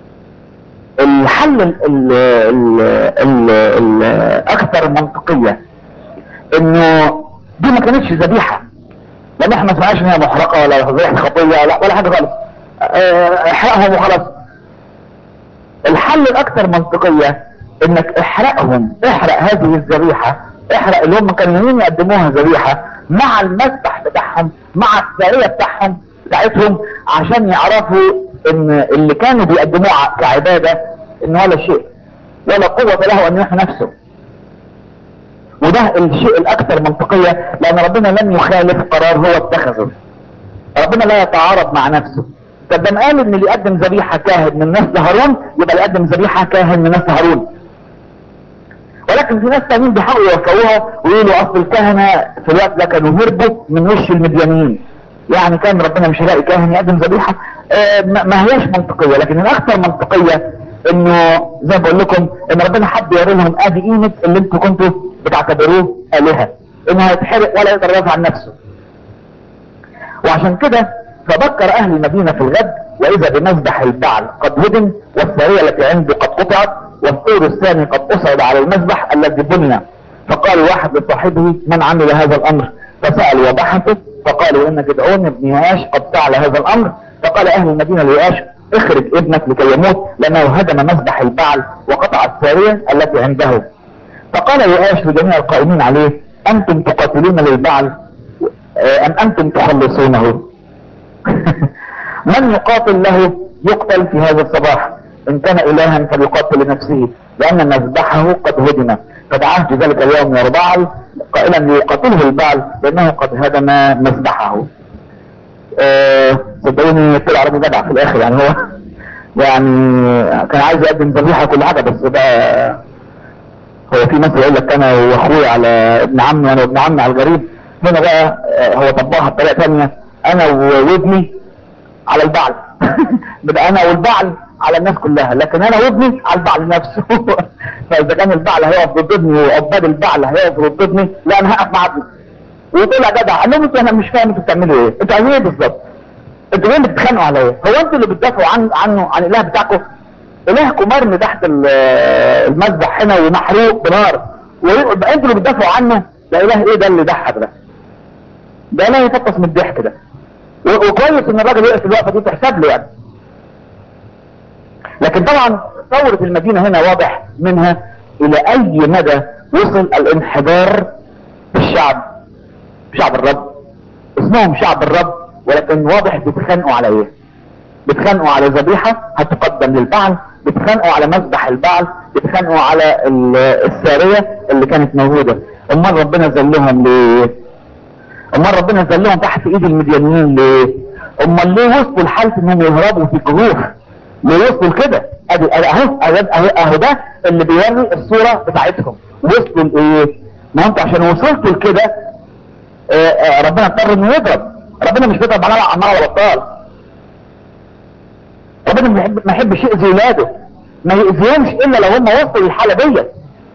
الحل ال ال ال ال الاكثر منطقيه انه دي ما كانتش ذبيحه لان لان احنا ما سمعناش ان هي محرقه ولا ذبيحه خطيه ولا ولا حاجه خالص اه، احرقهم وخلاص الحل الاكثر منطقيه انك احرقهم احرق هذه الذبيحه احرق اللي هم كانوا يمين يقدموها ذبيحه مع المذبح بتاعهم مع الساريه بتاعهم بتاعتهم عشان يعرفوا ان اللي كانوا بيقدموه ع- كعباده ان ولا شيء ولا قوه له ان يحيي نفسه وده الشيء الاكثر منطقيه لان ربنا لم يخالف قرار هو اتخذه ربنا لا يتعارض مع نفسه طب ده قال ان اللي يقدم ذبيحه كاهن من نسل هارون يبقى اللي يقدم ذبيحه كاهن من نسل هارون ولكن في ناس تانيين بيحاولوا يوفقوها ويقولوا اصل الكهنه في الوقت ده كانوا هربوا من وش المديانيين يعني كان ربنا مش هيلاقي كاهن يقدم ذبيحه آه ما ما هياش منطقيه لكن الاكثر منطقيه انه زي ما بقول لكم ان ربنا حب يوري لهم ادي قيمه اللي انتوا كنتوا بتعتبروه الهه انه هيتحرق ولا يقدر يدافع عن نفسه وعشان كده فبكر اهل المدينة في الغد واذا بمذبح البعل قد هدم والسارية التي عنده قد قطعت والطور الثاني قد اصعد على المذبح الذي بني فقال واحد لصاحبه من عمل هذا الامر فسأل وبحثه فقالوا ان جدعون ابن ياش قد فعل هذا الامر فقال اهل المدينة لياش اخرج ابنك لكي يموت لانه هدم مذبح البعل وقطع السارية التي عنده فقال يؤاش لجميع القائمين عليه انتم تقاتلون للبعل آه، ام انتم تخلصونه من يقاتل له يقتل في هذا الصباح ان كان الها فليقاتل لنفسه لان مذبحه قد هدم فدعاه في ذلك اليوم يربعل قائلا ليقاتله البعل لانه قد هدم مذبحه آه، صدقوني طلع راجل جدع في الاخر يعني هو يعني كان عايز يقدم ذبيحه كل حاجه بس بقى هو في مثل يقول لك انا واخويا على ابن عمي وانا وابن عمي على الغريب هنا بقى آه، هو طبقها بطريقه ثانيه انا وابني على البعل بقى انا والبعل على الناس كلها لكن انا وابني على البعل نفسه فاذا كان البعل هيقف ضد ابني وعباد البعل هيقف ضد ابني لا انا هقف مع ابني وطلع جدع قال لهم انتوا انا مش فاهم انتوا بتعملوا ايه انتوا عايزين ايه بالظبط انتوا ليه بتتخانقوا عليا هو انتوا اللي بتدافعوا عن عنه عن الاله بتاعكم الهكم مرمي تحت ال- المذبح هنا ومحروق بنار ويبقى انتوا اللي بتدافعوا عنه ده اله ايه ده اللي ضحك ده ده اله يفطس من الضحك ده و- وكويس ان الراجل يقف الوقفه دي تحسب له يعني لكن طبعا ثورة المدينة هنا واضح منها الى اي مدى وصل الانحدار في الشعب شعب الرب اسمهم شعب الرب ولكن واضح بيتخانقوا على ايه بيتخانقوا على ذبيحة هتقدم للبعل بيتخانقوا على مذبح البعل بيتخانقوا على ال- السارية اللي كانت موجودة امال ربنا ذلهم ليه امال ربنا ذلهم تحت ايد المديانيين ليه امال ليه وصلوا لحالة انهم يهربوا في الجروح ليه وصلوا كده ادي ادي اهو اهو اهو اهو ده اللي بيوري الصورة بتاعتهم وصلوا لايه ما انت عشان وصلتوا لكده آه، آه، ربنا اضطر انه يضرب ربنا مش بيضرب على عمال على بطال ربنا ما يحب ما يحبش يأذي ولاده ما يأذيهمش الا لو هم وصلوا للحالة ديت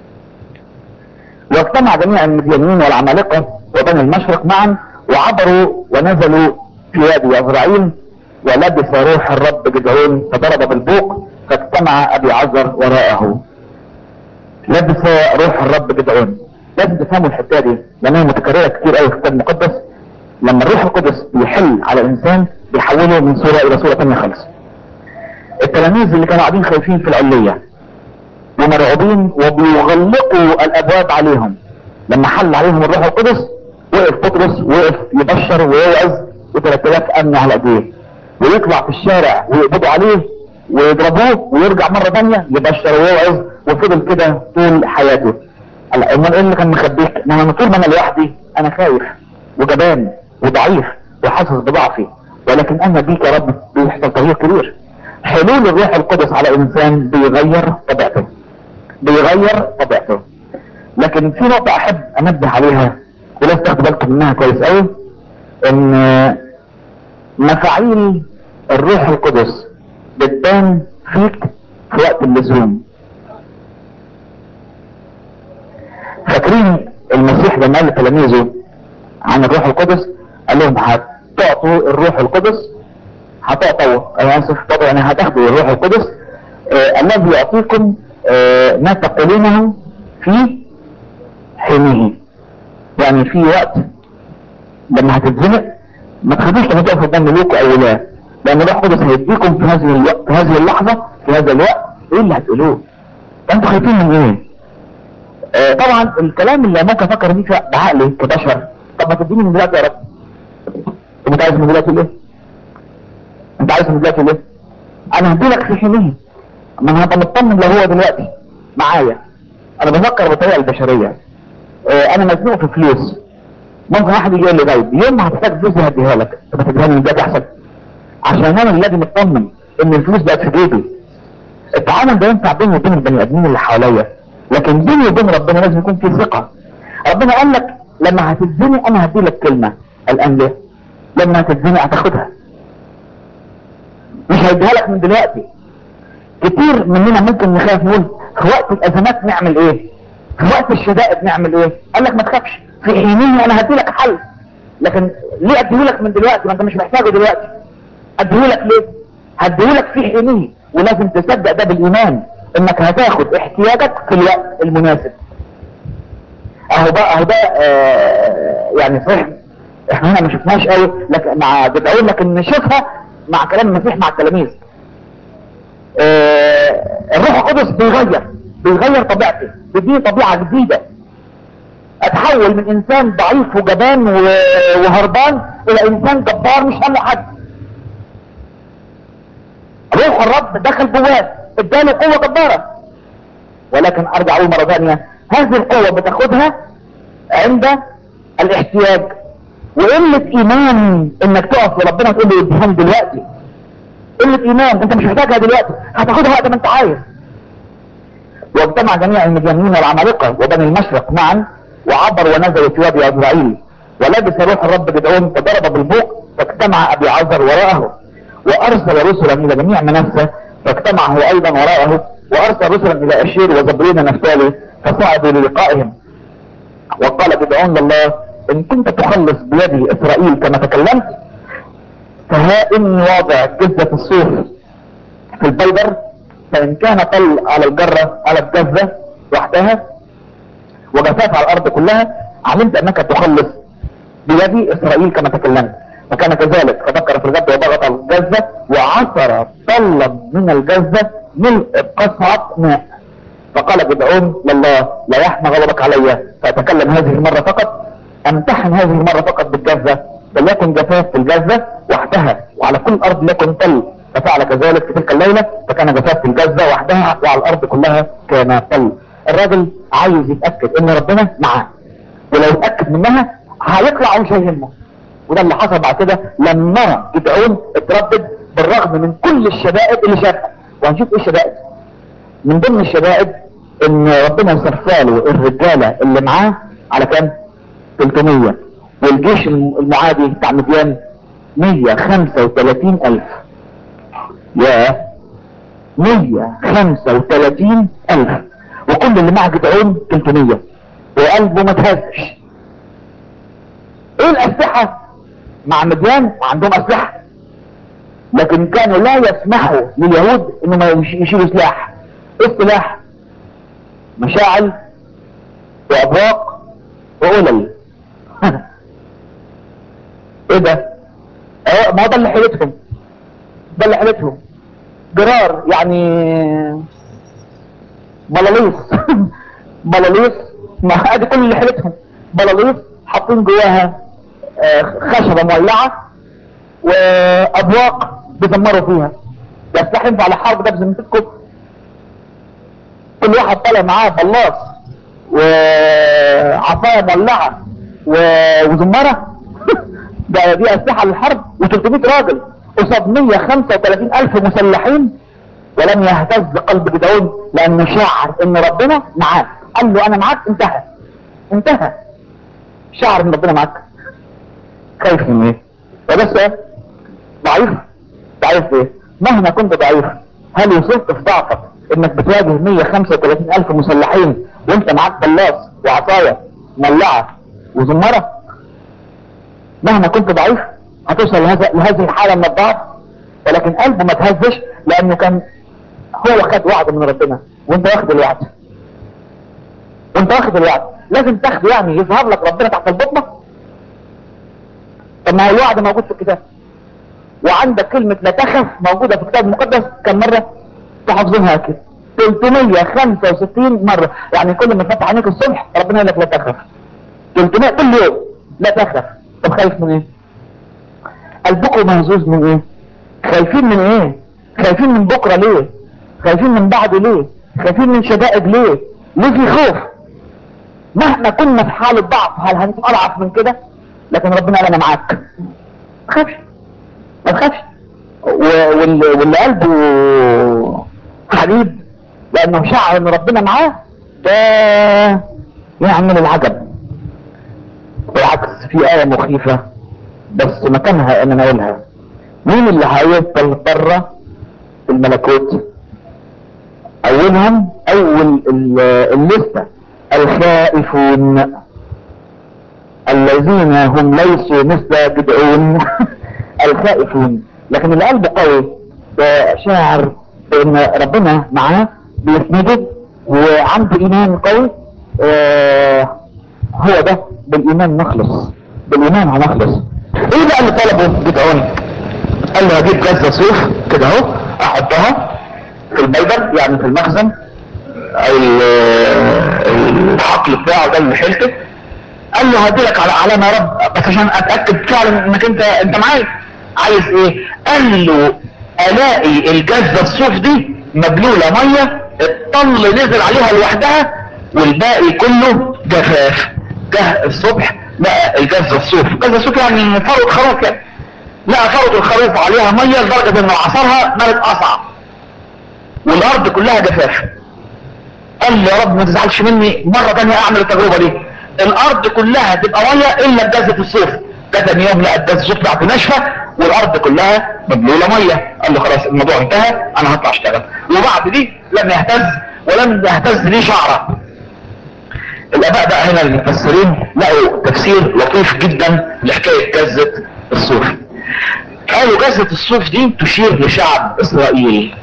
واجتمع جميع المديانين والعمالقة وبني المشرق معا وعبروا ونزلوا في وادي يزرعيل ولبس روح الرب جدعون فضرب بالبوق فاجتمع ابي عزر وراءه لبس روح الرب جدعون لازم تفهموا الحته دي لانها متكرره كتير قوي في الكتاب المقدس لما الروح القدس بيحل على الانسان بيحوله من صوره الى صوره ثانيه خالص التلاميذ اللي كانوا قاعدين خايفين في العليه ومرعوبين وبيغلقوا الابواب عليهم لما حل عليهم الروح القدس وقف بطرس وقف يبشر ويوعظ و3000 امن على ايديه ويطلع في الشارع ويقبضوا عليه ويضربوه ويرجع مره ثانيه يبشر ويوعظ وفضل كده طول حياته قال امال ايه اللي كان مخبيك؟ ما انا طول ما انا لوحدي انا خايف وجبان وضعيف وحاسس بضعفي ولكن انا بيك يا رب بيحصل تغيير كبير حلول الروح القدس على انسان بيغير طبيعته بيغير طبيعته لكن في نقطة احب انبه عليها ولازم تاخدوا بالكم منها كويس قوي ان مفاعيل الروح القدس بتبان فيك في وقت اللزوم فاكرين المسيح لما قال لتلاميذه عن الروح القدس قال لهم هتعطوا الروح القدس هتعطوا انا اسف طبعا يعني هتاخدوا الروح القدس آه الذي يعطيكم آه ما تقولونه في حينه يعني في وقت لما هتتزنق ما تخافوش لما تقفوا قدام ملوك او لا لان الروح القدس هيديكم في هذه الوقت في هذه اللحظه في هذا الوقت ايه اللي هتقولوه انتوا خايفين من ايه آه طبعا الكلام اللي ممكن افكر فيه بعقلي كبشر طب ما تديني من دلوقتي يا رب طب انت عايز من دلوقتي ليه انت عايز من دلوقتي ليه انا هديلك في حينيه ما انا هبقى مطمن لو هو دلوقتي معايا انا بفكر بالطريقه البشريه اه انا مزنوق في فلوس ممكن واحد يجي يقول لي طيب يوم ما هتحتاج فلوس هديها لك طب هتديها لي من دلوقتي احسن عشان انا اللي لازم اطمن ان الفلوس بقت في جيبي التعامل ده ينفع بيني وبين البني ادمين اللي حواليا لكن بيني وبين ربنا لازم يكون في ثقه ربنا قال لك لما هتتزني انا هدي لك كلمه الان ليه لما هتتزني هتاخدها مش هيديها لك من دلوقتي كتير مننا ممكن نخاف نقول في وقت الازمات نعمل ايه في وقت الشدائد نعمل ايه قال لك ما تخافش في حينيه انا هدي لك حل لكن ليه اديه لك من دلوقتي ما انت مش محتاجه دلوقتي اديه لك ليه هديه لك في حينيه ولازم تصدق ده بالايمان انك هتاخد احتياجك في الوقت المناسب اهو بقى اهو ده آه يعني صحيح احنا هنا ما شفناش قوي لكن مع بتقول لك ان نشوفها مع كلام المسيح مع التلاميذ آه الروح القدس بيغير بيغير طبيعتي بيديني طبيعه جديده اتحول من انسان ضعيف وجبان وهربان الى انسان جبار مش همه حد روح الرب دخل جواه اداله قوه جباره ولكن ارجع اقول مره ثانيه هذه القوه بتاخدها عند الاحتياج وقله ايمان انك تقف لربنا تقول له اديها دلوقتي قله ايمان انت مش محتاجها دلوقتي هتاخدها وقت ما انت عايز واجتمع جميع المديانين والعمالقه وبني المشرق معا وعبر ونزلوا في وادي عزرائيل ولبس روح الرب بدعون فضرب بالبوق فاجتمع ابي عزر وراءه وارسل رسلا الى جميع منسى فاجتمع هو ايضا وراءه وارسل رسلا الى اشير وزبرين نفتالي فصعدوا للقائهم وقال بدعون لله ان كنت تخلص بيدي اسرائيل كما تكلمت فها اني واضع جزة الصوف في البيدر فان كان طل على الجرة على الجزة وحدها وجفاف على الارض كلها علمت انك تخلص بيدي اسرائيل كما تكلمت فكان كذلك فذكر في الغد وضغط الجزة وعصر طلا من الجزة ملء قصعة ماء فقال جدعون لله لا يحمى غضبك علي فاتكلم هذه المرة فقط امتحن هذه المرة فقط بالجزة فليكن جفاف في الجزة وحدها وعلى كل الارض ليكن طل ففعل كذلك في تلك الليلة فكان جفاف في الجزة وحدها وعلى الارض كلها كان طل الراجل عايز يتأكد ان ربنا معاه ولو اتأكد منها هيطلع ومش هيهمه وده اللي حصل بعد كده لما جدعون اتردد بالرغم من كل الشدائد اللي شافها وهنشوف ايه الشدائد من ضمن الشدائد ان ربنا صرفاله الرجالة اللي معاه على كام 300 والجيش المعادي بتاع مديان 135 الف يا 135 الف وكل اللي معه جدعون 300 وقلبه ما تهزش ايه الاسلحة مع مديان وعندهم اسلحة لكن كانوا لا يسمحوا لليهود انهم يشيلوا سلاح ايه السلاح مشاعل وابواق وقلل ايه ده اه ما ده اللي حيلتهم ده اللي حيلتهم جرار يعني بلاليص بلاليص ما ادي كل اللي حيلتهم بلاليص حاطين جواها آه خشبة مولعة وابواق بيدمروا فيها يستحموا على حرب ده بذمتكم كل واحد طالع معاه بلاص وعصاية مولعة وزمارة ده دي اسلحة للحرب و300 راجل قصاد 135 الف مسلحين ولم يهتز قلب جدعون لانه شعر ان ربنا معاه قال له انا معاك انتهى انتهى شعر ان ربنا معاك خايف من ايه وده السؤال ضعيف ضعيف ايه مهما كنت ضعيف هل وصلت في ضعفك انك بتواجه 135 الف مسلحين وانت معاك بلاص وعصاية مولعة وزمرة مهما كنت ضعيف هتوصل لهذا لهذه الحالة من الضعف ولكن قلبه ما تهزش لانه كان هو خد وعد من ربنا وانت واخد الوعد وانت واخد الوعد لازم تاخده يعني يظهر لك ربنا تحت البطنة طب ما هي الوعد موجود في الكتاب وعندك كلمة لا تخف موجودة في الكتاب المقدس كم مرة تحفظونها كده 365 مرة يعني كل ما فتح عينيك الصبح ربنا يقول لك لا تخف 300 كل يوم لا تخف طب خايف من ايه قلبكم مهزوز من ايه خايفين من ايه خايفين من بكرة ليه خايفين من بعده ليه خايفين من شدائد ليه ليه في خوف مهما كنا في حالة ضعف هل هنبقى اضعف من كده لكن ربنا قال انا معاك ما تخافش ما تخافش و- واللي واللي قلبه حديد لانه شعر ان ربنا معاه ده يعمل العجب بالعكس في آية مخيفة بس مكانها ان انا اقولها مين اللي هيفضل بره الملكوت اولهم اول ال- الليستة الخائفون الذين هم ليسوا مثل جدعون الخائفون لكن اللي قلبه قوي ده شاعر بان ربنا معاه بيسنده وعنده ايمان قوي آه هو ده بالايمان نخلص بالايمان هنخلص ايه بقى اللي طلبه جدعون قال له هجيب جزة صوف كده اهو احطها في البيضة يعني في المخزن او ال- الحقل بتاعه ده اللي حيلته قال له هديلك على علامة يا رب بس عشان اتأكد فعلا انك انت انت معايا عايز ايه قال له الاقي الجزة الصوف دي مبلولة مية الطل نزل عليها لوحدها والباقي كله جفاف جه الصبح لقى الجزة الصوف الجزة الصوف يعني فروة خروف يعني لقى فروة الخروف عليها مية لدرجة انه عصرها مالت قصعة والارض كلها جفاف قال لي يا رب ما تزعلش مني مرة تانية اعمل التجربة دي الارض كلها تبقى مية الا بجزة الصوف ده تاني يوم لقى الجزة الصوف بتاعته ناشفة والارض كلها مبلولة مية قال له خلاص الموضوع انتهى انا هطلع اشتغل وبعد دي لم يهتز ولم يهتز لي شعره الاباء بقى هنا المفسرين لقوا تفسير لطيف جدا لحكاية جزة الصوف قالوا جزة الصوف دي تشير لشعب اسرائيل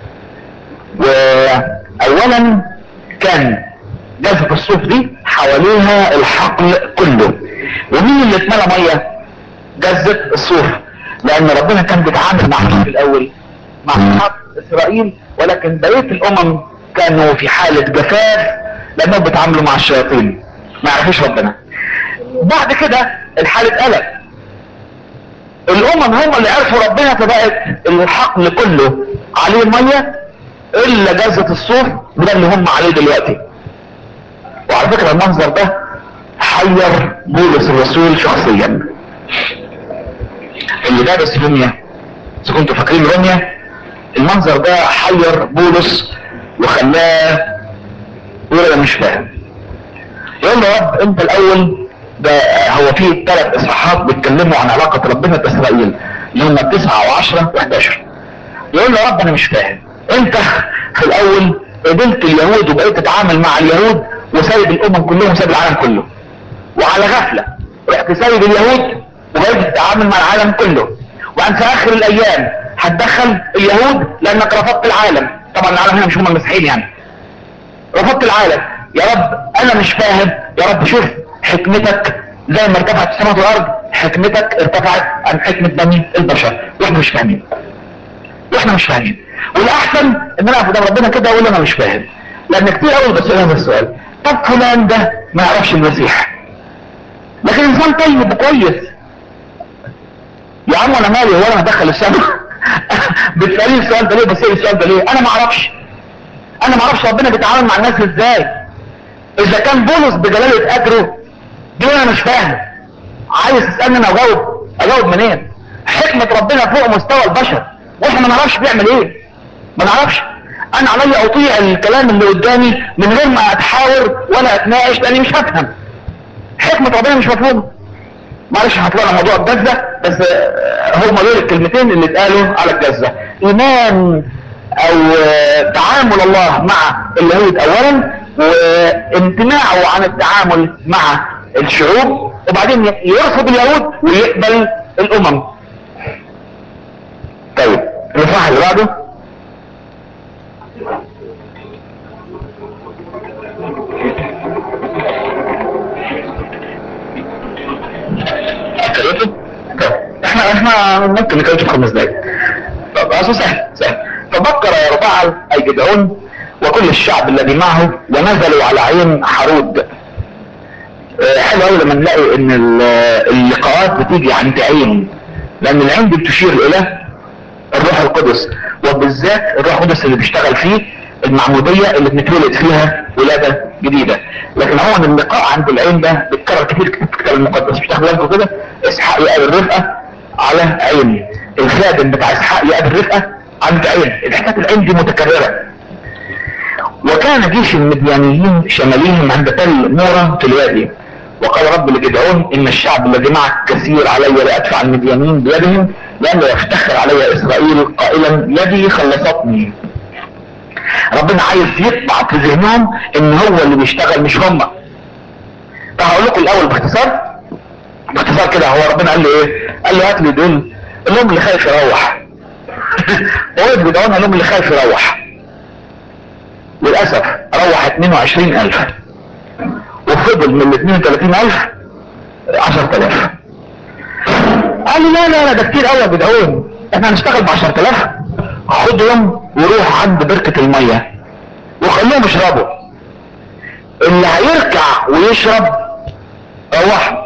واولا كان جزة الصوف دي حواليها الحقل كله ومين اللي اتملى ميه جزة الصوف لان ربنا كان بيتعامل مع مين في الاول مع شعب اسرائيل ولكن بقية الامم كانوا في حالة جفاف لانهم بيتعاملوا مع الشياطين ما يعرفوش ربنا بعد كده الحال اتقلب الامم هم اللي عرفوا ربنا فبقت الحقل كله عليه ميه الا جزة الصوف وده اللي هم عليه دلوقتي وعلى فكرة المنظر ده حير بولس الرسول شخصيا اللي دارس روميا اذا كنتوا فاكرين روميا المنظر ده حير بولس وخلاه يقول انا مش فاهم يقول له يا رب انت الاول ده هو في ثلاث اصحاحات بيتكلموا عن علاقة ربنا باسرائيل اللي هم تسعة وعشرة وحداشر يقول له يا رب انا مش فاهم انت في الاول قبلت اليهود وبقيت تتعامل مع اليهود وسايب الامم كلهم وسايب العالم كله وعلى غفلة رحت سايب اليهود وبقيت تتعامل مع العالم كله وعن في اخر الايام هتدخل اليهود لانك رفضت العالم طبعا العالم هنا مش هم المسيحيين يعني رفضت العالم يا رب انا مش فاهم يا رب شوف حكمتك زي ما ارتفعت السماء والارض حكمتك ارتفعت عن حكمة بني البشر واحنا مش فاهمين واحنا مش فاهمين والاحسن ان انا اقف قدام ربنا كده اقول انا مش فاهم لان كتير قوي بسال هذا السؤال طب فلان ده ما يعرفش المسيح لكن انسان طيب كويس يا عم انا مالي هو انا هدخل السماء بتسالني السؤال ده ليه بسال السؤال ده ليه انا ما اعرفش انا ما اعرفش ربنا بيتعامل مع الناس ازاي اذا كان بولس بجلالة قدره دي انا مش فاهم عايز تسالني انا اجاوب اجاوب منين حكمة ربنا فوق مستوى البشر واحنا ما نعرفش بيعمل ايه ما نعرفش انا علي اطيع الكلام اللي قدامي من غير ما اتحاور ولا اتناقش لاني مش هفهم حكمة ربنا مش مفهومة معلش هطلع موضوع الجزة بس آه، هم دول الكلمتين اللي اتقالوا على الجزة ايمان او آه، تعامل الله مع اليهود اولا وامتناعه عن التعامل مع الشعوب وبعدين يرفض اليهود ويقبل الامم طيب الإصحاح اللي بعده ثلاثة طيب احنا ممكن نكلمه في خمس دقايق طب اصل سهل سهل فبكر يربعل اي جدعون وكل الشعب الذي معه ونزلوا على عين حرود آه، حلو قوي لما نلاقي ان ال- اللقاءات بتيجي عند عين لان العين دي بتشير الى الروح القدس وبالذات الروح القدس اللي بيشتغل فيه المعمودية اللي بنتولد فيها ولادة جديدة لكن عموما اللقاء عند العين ده بيتكرر كتير كتير في الكتاب المقدس مش تاخدوا بالكم كده اسحاق يقابل رفقة على عين الخادم بتاع اسحاق يقابل رفقة عند عين الحكاية العين دي متكررة وكان جيش المديانيين شماليهم عند تل مورا في الوادي وقال رب لجدعون ان الشعب الذي معك كثير علي لادفع المديانين بيدهم لانه يفتخر علي اسرائيل قائلا يدي خلصتني ربنا عايز يطبع في ذهنهم ان هو اللي بيشتغل مش هم فهقول لكم الاول باختصار باختصار كده هو ربنا قال لي ايه قال لي هات لي دول قال لهم اللي خايف يروح هو جدعون قال لهم اللي خايف يروح للاسف روح 22000 وفضل من ال 32000 10000 قال لي لا لا لا ده كتير قوي يا جدعون احنا هنشتغل ب 10000 خدهم وروح عند بركة المية وخليهم يشربوا اللي هيركع ويشرب روحوا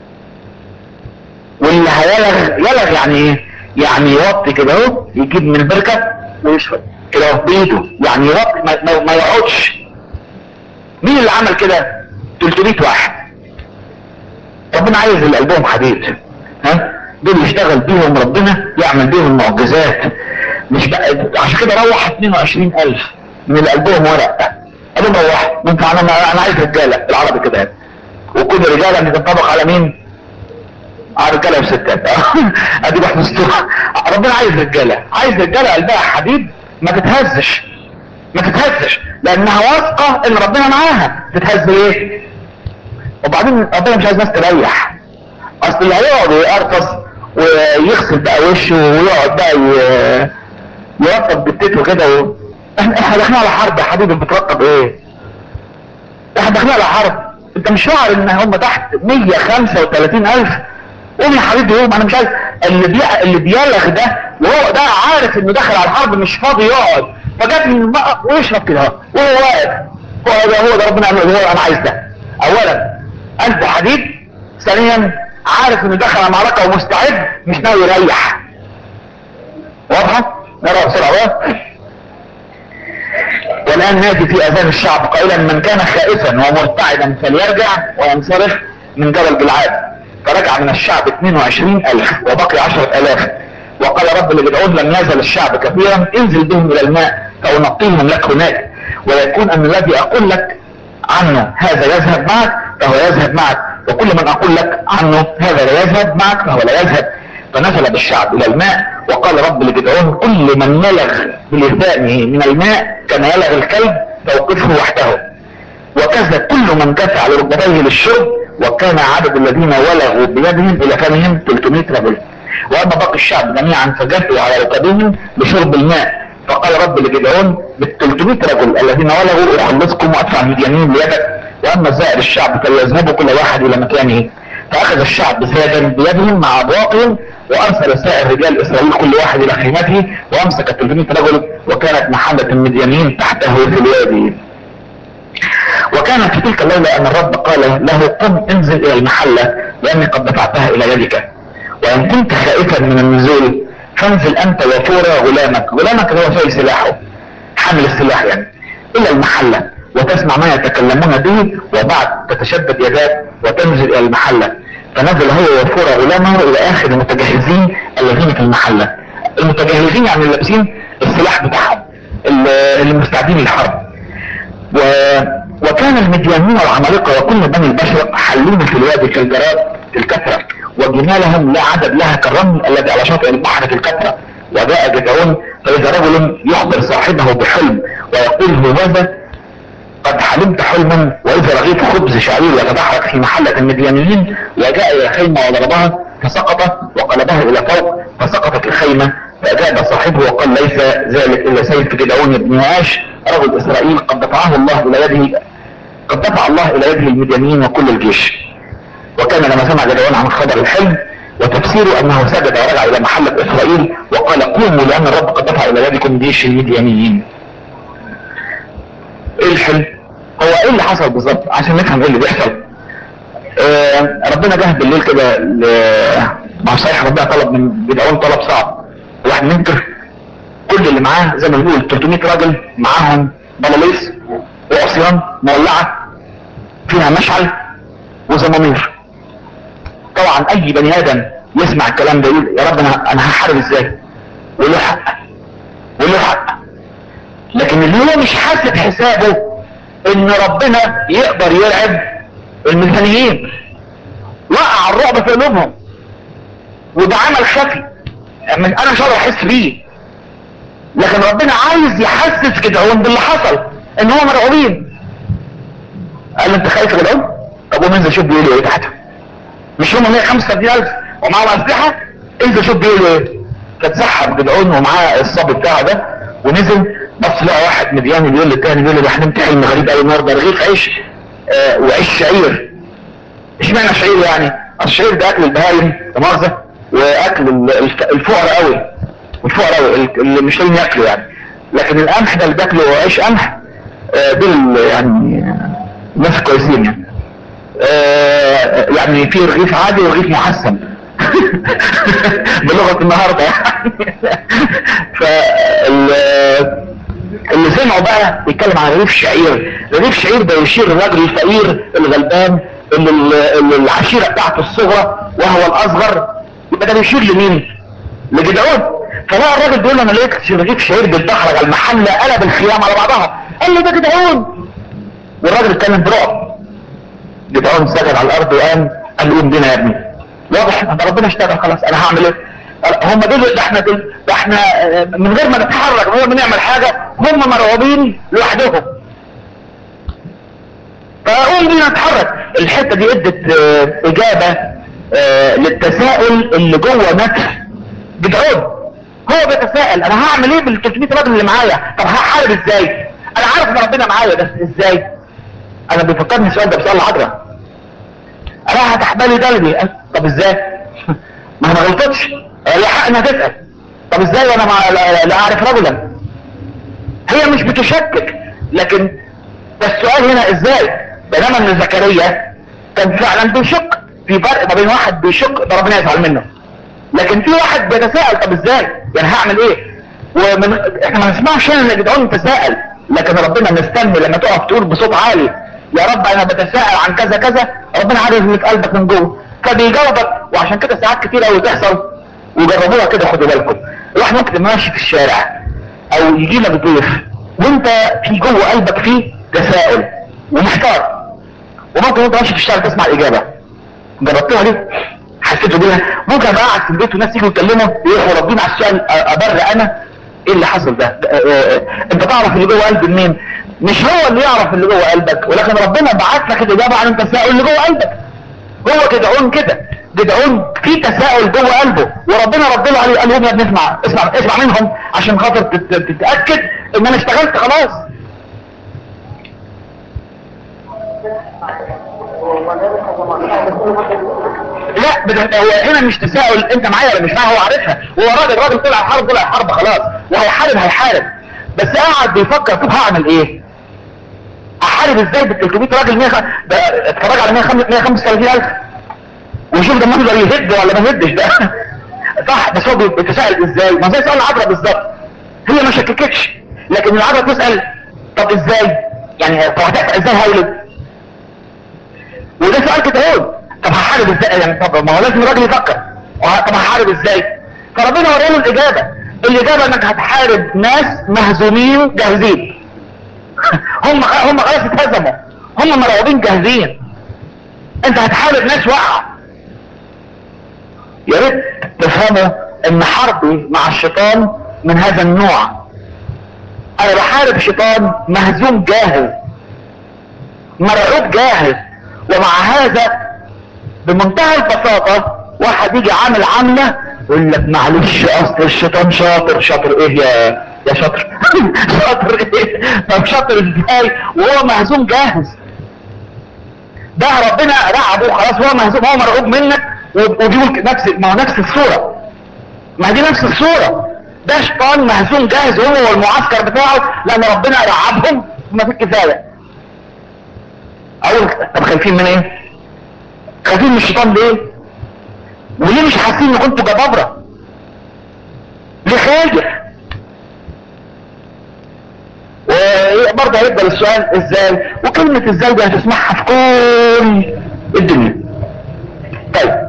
واللي هيلغ يلغ يعني ايه يعني يوطي كده اهو يجيب من البركة ويشرب كده اهو بايده يعني يوطي ما, ما, ما يقعدش مين اللي عمل كده 300 واحد ربنا عايز اللي قلبهم حديد ها دول يشتغل بيهم ربنا يعمل بيهم معجزات مش بقى عشان كده روح 22000 من اللي قلبهم ورق قالوا روح انت انا انا عايز رجاله بالعربي كده يعني وكل رجاله اللي تنطبق على مين؟ على رجاله وستات ادي واحد مستوى ربنا عايز رجاله عايز رجاله قلبها حديد ما تتهزش ما تتهزش لانها واثقه ان ربنا معاها تتهز ليه؟ وبعدين ربنا مش عايز ناس تريح اصل اللي هيقعد ويقرفص ويغسل بقى وشه ويقعد بقى ي- يرطب جتته كده و... احنا احنا داخلين على حرب يا حبيبي بترطب ايه؟ احنا داخلين على حرب انت مش شاعر ان هم تحت 135 الف قوم يا حبيبي قوم انا مش عايز اللي بي... اللي بيلغ ده وهو ده عارف انه داخل على الحرب مش فاضي يقعد فجاب من الماء ويشرب كده اهو وهو واقف هو ده هو ده ربنا عمله هو انا عايز ده اولا قلب حديد ثانيا عارف انه دخل على معركه ومستعد مش ناوي يريح واضحه؟ نقرا بسرعه بقى والآن نادي في أذان الشعب قائلا من كان خائفا ومرتعدا فليرجع وينصرف من جبل جلعاد فرجع من الشعب 22 ألف وبقي 10 ألاف وقال رب لجدعون لم يزل الشعب كثيرا انزل بهم إلى الماء فأنقيهم لك هناك ويكون أن الذي أقول لك عنه هذا يذهب معك فهو يذهب معك وكل من أقول لك عنه هذا لا يذهب معك فهو لا يذهب فنزل بالشعب الى الماء وقال رب لجدعون كل من يلغ بلسانه من الماء كما يلغ الكلب فوقفه وحده وكذا كل من دفع لركبتيه للشرب وكان عدد الذين ولغوا بيدهم الى فمهم 300 رجل واما باقي الشعب جميعا فجثوا على ركبهم لشرب الماء فقال رب لجدعون بال 300 رجل الذين ولغوا اخلصكم وادفع المديانين بيدك واما زائر الشعب فليذهبوا كل واحد الى مكانه فاخذ الشعب زادا بيدهم مع ابواقهم وارسل سائر رجال اسرائيل كل واحد الى خيمته وامسك 300 رجل وكانت محله المديانين تحته في الوادي وكانت في تلك الليله ان الرب قال له قم انزل الى المحله لاني قد دفعتها الى يدك وان كنت خائفا من النزول فانزل انت وفورا غلامك غلامك اللي هو شايل سلاحه حامل السلاح يعني الى المحله وتسمع ما يتكلمون به وبعد تتشدد يداك وتنزل الى المحله فنزل هو وفور غلامه الى اخر المتجهزين الذين في المحله المتجهزين يعني لابسين السلاح بتاعهم اللي اللي مستعدين للحرب و... وكان المديانين والعمالقه وكل بني البشر حلون في الوادي كالجراد الكثره وجمالهم لا عدد لها كالرمل الذي على شاطئ البحر في الكثره وجاء جدعون فاذا رجل يخبر صاحبه بحلم ويقول هوذا قد حلمت حلما واذا رغيف خبز شعير يتدحرج في محلة المديانيين وجاء الى خيمة وضربها فسقط وقلبها الى فوق فسقطت الخيمة فاجاب صاحبه وقال ليس ذلك الا سيف جدعون بن نواش رجل اسرائيل قد دفعه الله الى يده قد دفع الله الى يده المديانيين وكل الجيش وكان لما سمع جدعون عن خبر الحلم وتفسيره انه سجد ورجع الى محلة اسرائيل وقال قوموا لان الرب قد دفع الى يدكم جيش المديانيين ايه الحل هو ايه اللي حصل بالظبط عشان نفهم ايه اللي بيحصل آه ربنا جه بالليل كده ل- مع صحيح ربنا طلب من جدعون طلب صعب واحد منكر كل اللي معاه زي ما بنقول 300 راجل معاهم بلاليص وعصيان مولعه فيها مشعل وزمامير طبعا اي بني ادم يسمع الكلام ده يقول يا رب انا انا هحارب ازاي وله حق وله حق لكن اللي هو مش حاسب حسابه ان ربنا يقدر يرعب المدنيين وقع الرعب في قلوبهم وده عمل خفي يعني انا مش هقدر احس بيه لكن ربنا عايز يحسس جدعون باللي حصل ان هم مرعوبين قال له انت خايف يا جدعون طب قوم انزل شوف بيقولوا ايه تحت مش هم 135000 ومعاهم اسلحه انزل شوف بيقولوا ايه فتسحب جدعون ومعاه الصبي بتاعه ده ونزل بص لقى واحد مدياني بيقول للتاني بيقول له ده احنا حلم غريب قوي النهارده رغيف عيش آه وعيش شعير اشمعنى شعير يعني الشعير ده اكل البهايم لا مؤاخذه واكل ال- الف- الفقراء قوي الفقراء قوي ال- اللي مش لاقيين ياكلوا يعني لكن القمح ده اللي بياكلوا عيش قمح آه، دول يعني آه، ناس كويسين يعني آه، يعني في رغيف عادي ورغيف محسن بلغة النهاردة يعني فال اللي سمعوا بقى بيتكلم عن رغيف شعير رغيف شعير ده يشير الراجل الفقير الغلبان اللي اللي العشيرة بتاعته الصغرى وهو الاصغر يبقى ده بيشير لمين لجدعون فلقى الراجل بيقول له انا لقيت رغيف شعير بيتدحرج على المحل قلب الخيام على بعضها قال له ده جدعون والراجل اتكلم برعب جدعون سجد على الارض وقام قال قوم بينا يا ابني واضح ان ربنا اشتغل خلاص انا هعمل ايه هم دول ده احنا دول ده احنا آه، من غير ما نتحرك من غير ما نعمل حاجه هم مرعوبين لوحدهم فقوم بينا نتحرك الحته دي ادت آه، اجابه آه، للتساؤل اللي جوه نفس جدعون هو بيتساءل انا هعمل ايه بال 300 راجل اللي معايا طب هحارب ازاي انا عارف ان ربنا معايا بس ازاي انا بيفكرني السؤال ده بسؤال العذراء انا هتحبالي قلبي طب ازاي ما انا ما غلطتش لها حق انها تسال طب ازاي وانا ما لا, لا اعرف رجلا هي مش بتشكك لكن ده السؤال هنا ازاي بينما ان زكريا كان فعلا بيشك في فرق ما بين واحد بيشك ده ربنا يزعل منه لكن في واحد بيتساءل طب ازاي يعني هعمل ايه ومن احنا ما نسمعش هنا ان جدعون تساءل لكن ربنا مستني لما تقف تقول بصوت عالي يا رب انا بتساءل عن كذا كذا ربنا عارف اللي في قلبك من جوه فبيجاوبك وعشان كده ساعات كتير قوي تحصل وجربوها كده خدوا بالكم الواحد ممكن يبقى ماشي في الشارع او يجي لك ضيف وانت في جوه قلبك فيه تساؤل ومحتار وممكن انت ماشي في الشارع تسمع الاجابه جربتوها دي حسيتوا بيها ممكن ابقى قاعد في البيت وناس يجوا يتكلموا يروحوا ردين على السؤال أ- ابر انا ايه اللي حصل ده أ- أ- انت تعرف اللي جوه قلب مين مش هو اللي يعرف اللي جوه قلبك ولكن ربنا بعت لك الاجابه عن التساؤل اللي جوه قلبك هو جدعون كده جدعون في تساؤل جوه قلبه وربنا رد له عليه قال لهم يا ابني اسمع اسمع اسمع منهم عشان خاطر تت- تتاكد ان انا اشتغلت خلاص لا بده- هو هنا مش تساؤل انت معايا ولا مش معايا هو عارفها هو راجل راجل طلع الحرب طلع الحرب خلاص وهيحارب هيحارب بس قاعد بيفكر طب هعمل ايه احارب ازاي بال 300 راجل 100 ده اتفرج على 135000 ويشوف ده منظر يهد ولا ما يهدش ده صح بس هو بيتساءل ازاي ما زي سؤال العذراء بالظبط هي ما شككتش لكن العذراء تسال طب ازاي يعني طب هتسال ازاي هولد وده سؤال كده اهو طب هحارب ازاي يعني طب ما هو لازم الراجل يفكر وه- طب هحارب ازاي فربنا وريله الاجابه الاجابه انك هتحارب ناس مهزومين جاهزين هم هم خلاص اتهزموا هم مرعوبين جاهزين انت هتحارب ناس واقعه يا ريت تفهموا ان حربي مع الشيطان من هذا النوع انا بحارب شيطان مهزوم جاهز مرعوب جاهز ومع هذا بمنتهى البساطة واحد يجي عامل عاملة يقول لك معلش اصل الشيطان شاطر شاطر ايه يا يا شاطر شاطر ايه طب شاطر ازاي وهو مهزوم جاهز ده ربنا رعبه خلاص هو مهزوم هو مرعوب منك ودي نفس ما هو نفس الصورة ما دي نفس الصورة ده شيطان مهزوم جاهز هو والمعسكر بتاعه لان ربنا رعبهم ما في الكفاية اقول طب خايفين من ايه خايفين من الشيطان ليه وليه مش حاسين ان كنتوا جبابرة ليه خايف وبرضه هيفضل السؤال ازاي وكلمة ازاي دي هتسمعها في كل الدنيا طيب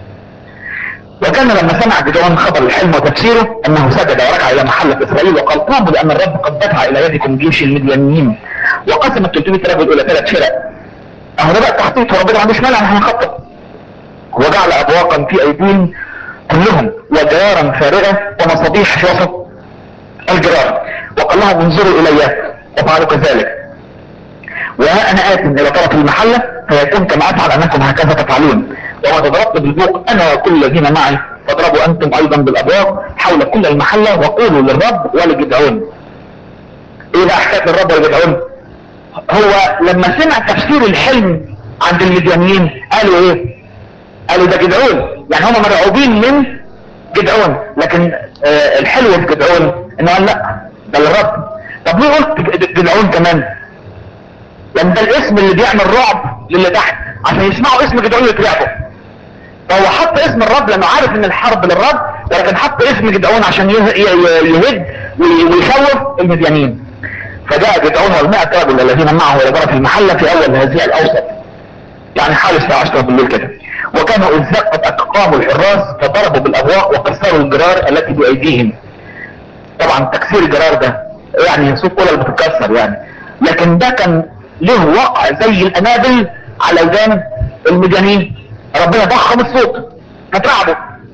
وكان لما سمع جدعون خبر الحلم وتفسيره انه سجد وركع الى محلة اسرائيل وقال قاموا لان الرب قد دفع الى يدكم جيش المديانيين وقسم ال 300 رجل الى ثلاث فرق اهو ده بقى التخطيط وربنا ما عندوش مانع ان احنا نخطط وجعل ابواقا في ايديهم كلهم وجرارا فارغة ومصابيح في وسط الجرار وقال لهم انظروا الي وفعلوا كذلك وها انا ات الى طرف المحلة فيكون كما افعل انكم هكذا تفعلون وما ضربت بالبوق انا وكل الذين معي فاضربوا انتم ايضا بالابواب حول كل المحلة وقولوا للرب ولجدعون ايه بقى حكاية للرب ولجدعون هو لما سمع تفسير الحلم عند المديانيين قالوا ايه قالوا ده جدعون يعني هم مرعوبين من جدعون لكن آه الحلو في جدعون انه قال لا ده للرب طب ليه قلت جدعون كمان لان ده الاسم اللي بيعمل رعب للي تحت عشان يسمعوا اسم جدعون يترعبوا فهو حط اسم الرب لانه عارف ان الحرب للرب ولكن حط اسم جدعون عشان يهد ويخوف المديانين فجاء جدعون والمئة رجل الذين معه الى في المحلة في اول هذه الاوسط يعني حوالي الساعة 10 بالليل كده وكانوا اذ قد اقاموا الحراس فضربوا بالابواق وكسروا الجرار التي بايديهم طبعا تكسير الجرار ده يعني صوت قلل بتتكسر يعني لكن ده كان له وقع زي الانابل على اذان المجانين ربنا ضخم الصوت فترعبوا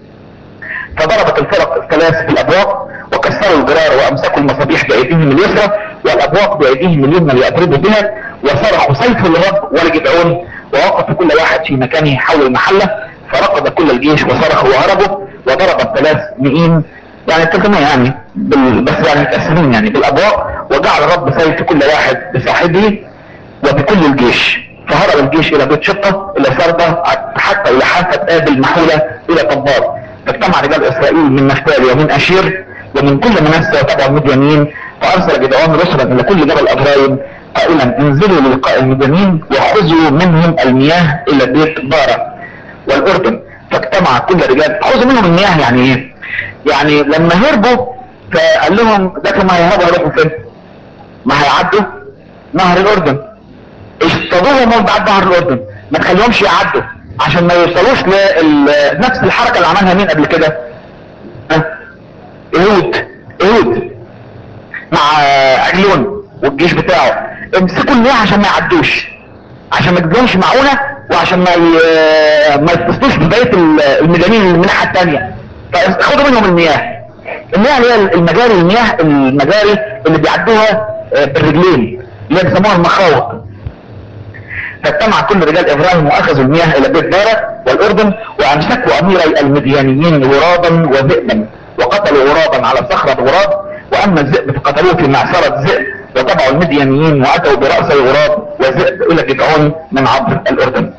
فضربت الفرق الثلاث في الابواق وكسروا الجرار وامسكوا المصابيح بايديهم اليسرى والابواق بايديهم اليمنى ليضربوا بها وصرخوا سيف للرب ولجدعون ووقف كل واحد في مكانه حول المحلة فرقد كل الجيش وصرخوا وهربوا وضرب الثلاث مئين يعني 300 يعني بال... بس يعني متقسمين يعني بالابواق وجعل الرب سيف كل واحد بصاحبه وبكل الجيش فهرب الجيش الى بيت شقة الى سردة حتى الى حافة ابل محولة الى طباط فاجتمع رجال اسرائيل من نفتالي ومن اشير ومن كل منسى وتبع المديانين فارسل جدعون رسلا الى كل جبل ابراهيم قائلا انزلوا للقاء المديانين وخذوا منهم المياه الى بيت بارة والاردن فاجتمع كل الرجال خذوا منهم المياه يعني ايه يعني لما هربوا فقال لهم ده كما هيهربوا هيروحوا فين ما هيعدوا نهر الاردن اصطادوهم من بعد نهر الاردن ما تخليهمش يعدوا عشان ما يوصلوش لنفس الحركة اللي عملها مين قبل كده ها ايهود ايهود مع عجلون والجيش بتاعه امسكوا المياه عشان ما يعدوش عشان ما تجيبهمش معونة وعشان ما ي... ما يتصلوش ببقية الميدانين من الناحية التانية فخدوا منهم المياه المياه اللي هي المجاري المياه المجاري اللي بيعدوها بالرجلين اللي هي بيسموها المخاوط فاجتمع كل رجال ابراهيم واخذوا المياه الى بيت بارة والاردن وامسكوا اميري المديانيين غرابا وذئبا وقتلوا غرابا على صخرة غراب واما الذئب فقتلوه في معصرة ذئب وتبعوا المديانيين واتوا برأسي غراب وذئب الى جدعون من عبر الاردن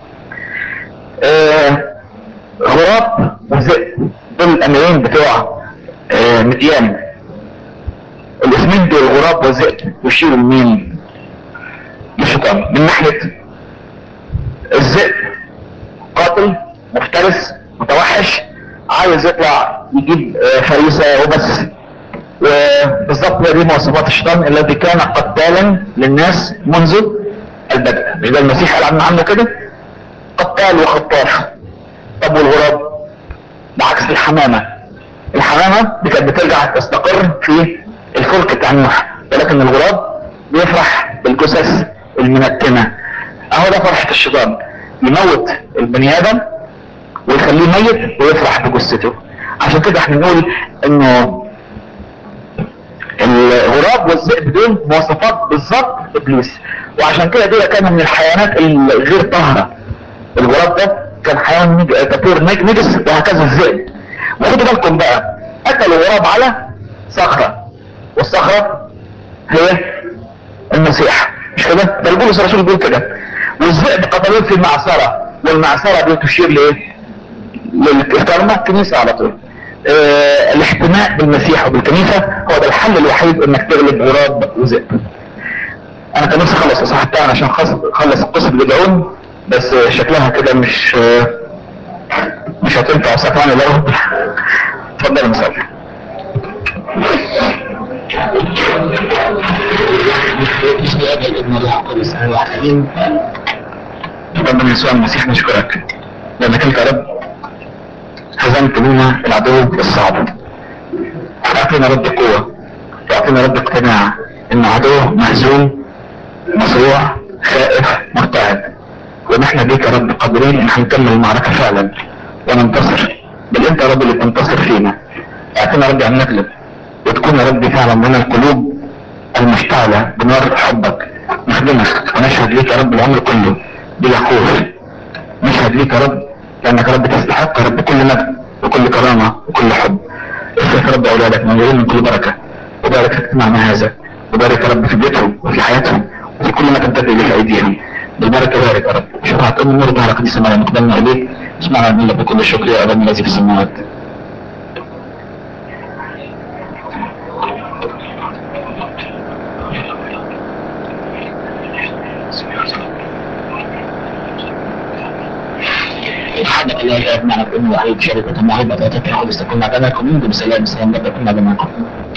آه غراب وذئب دول الاميرين بتوع آه مديان الاسمين دول غراب وذئب يشيروا لمين للشيطان من ناحية الذئب قاتل مفترس متوحش عايز يطلع يجيب آه فريسة وبس وبالظبط هي دي مواصفات الشيطان الذي كان قتالا للناس منذ البدء مش ده المسيح قال عنه كده قتال وخطاف طب والغراب بعكس الحمامة الحمامة دي كانت بترجع تستقر في الفلك بتاع نوح ولكن الغراب بيفرح بالجثث المنتنة اهو ده فرحة الشيطان يموت البني ادم ويخليه ميت ويفرح بجثته عشان كده احنا نقول انه الغراب والذئب دول مواصفات بالظبط ابليس وعشان كده دول كانوا من الحيوانات الغير طاهرة الغراب ده كان حيوان تطير نجس وهكذا الذئب وخدوا بالكم بقى اكلوا غراب على صخرة والصخرة هي المسيح مش كده ده بولس الرسول بيقول كده والذئب قتلوه في المعصرة والمعصرة دي تشير لايه للاستعلام مع الكنيسة على طول آه الاحتماء بالمسيح وبالكنيسة هو ده الحل الوحيد انك تغلب غراب وذئب انا كان نفسي اخلص الصح بتاعنا عشان اخلص قصة جدعون بس شكلها كده مش آه مش هتنفع سكران لو اتفضل مساء بسم الله الابن الله القدس الواحدين ربنا يسوع المسيح نشكرك لانك انت يا رب هزمت بينا العدو الصعب اعطينا رب قوة واعطينا رب اقتناع ان عدو مهزوم مصروع خائف مرتعب ونحن بيك يا رب قادرين ان هنكمل المعركة فعلا وننتصر بل انت يا رب اللي تنتصر فينا اعطينا رب ان نغلب وتكون يا رب فعلا من القلوب المشتعلة بنار حبك نخدمك ونشهد ليك يا رب العمر كله بلا خوف نشهد ليك يا رب لانك يا رب تستحق يا رب كل مجد وكل كرامة وكل حب اصرف يا رب اولادك منزلين من كل بركة وبارك في اجتماعنا هذا وبارك يا رب في بيتهم وفي حياتهم وفي كل ما تمتد اليه ايديهم بالبركة بارك يا رب شفاعة ام النور بارك دي سمانا مقدمنا اليك اسمعنا من الله بكل الشكر يا ابا الذي في السماوات سبحانك الله يا ابن عبد وعيد شركة معيبة لا تترعوا بستكون معنا كم منكم سلام سلام ربكم على معكم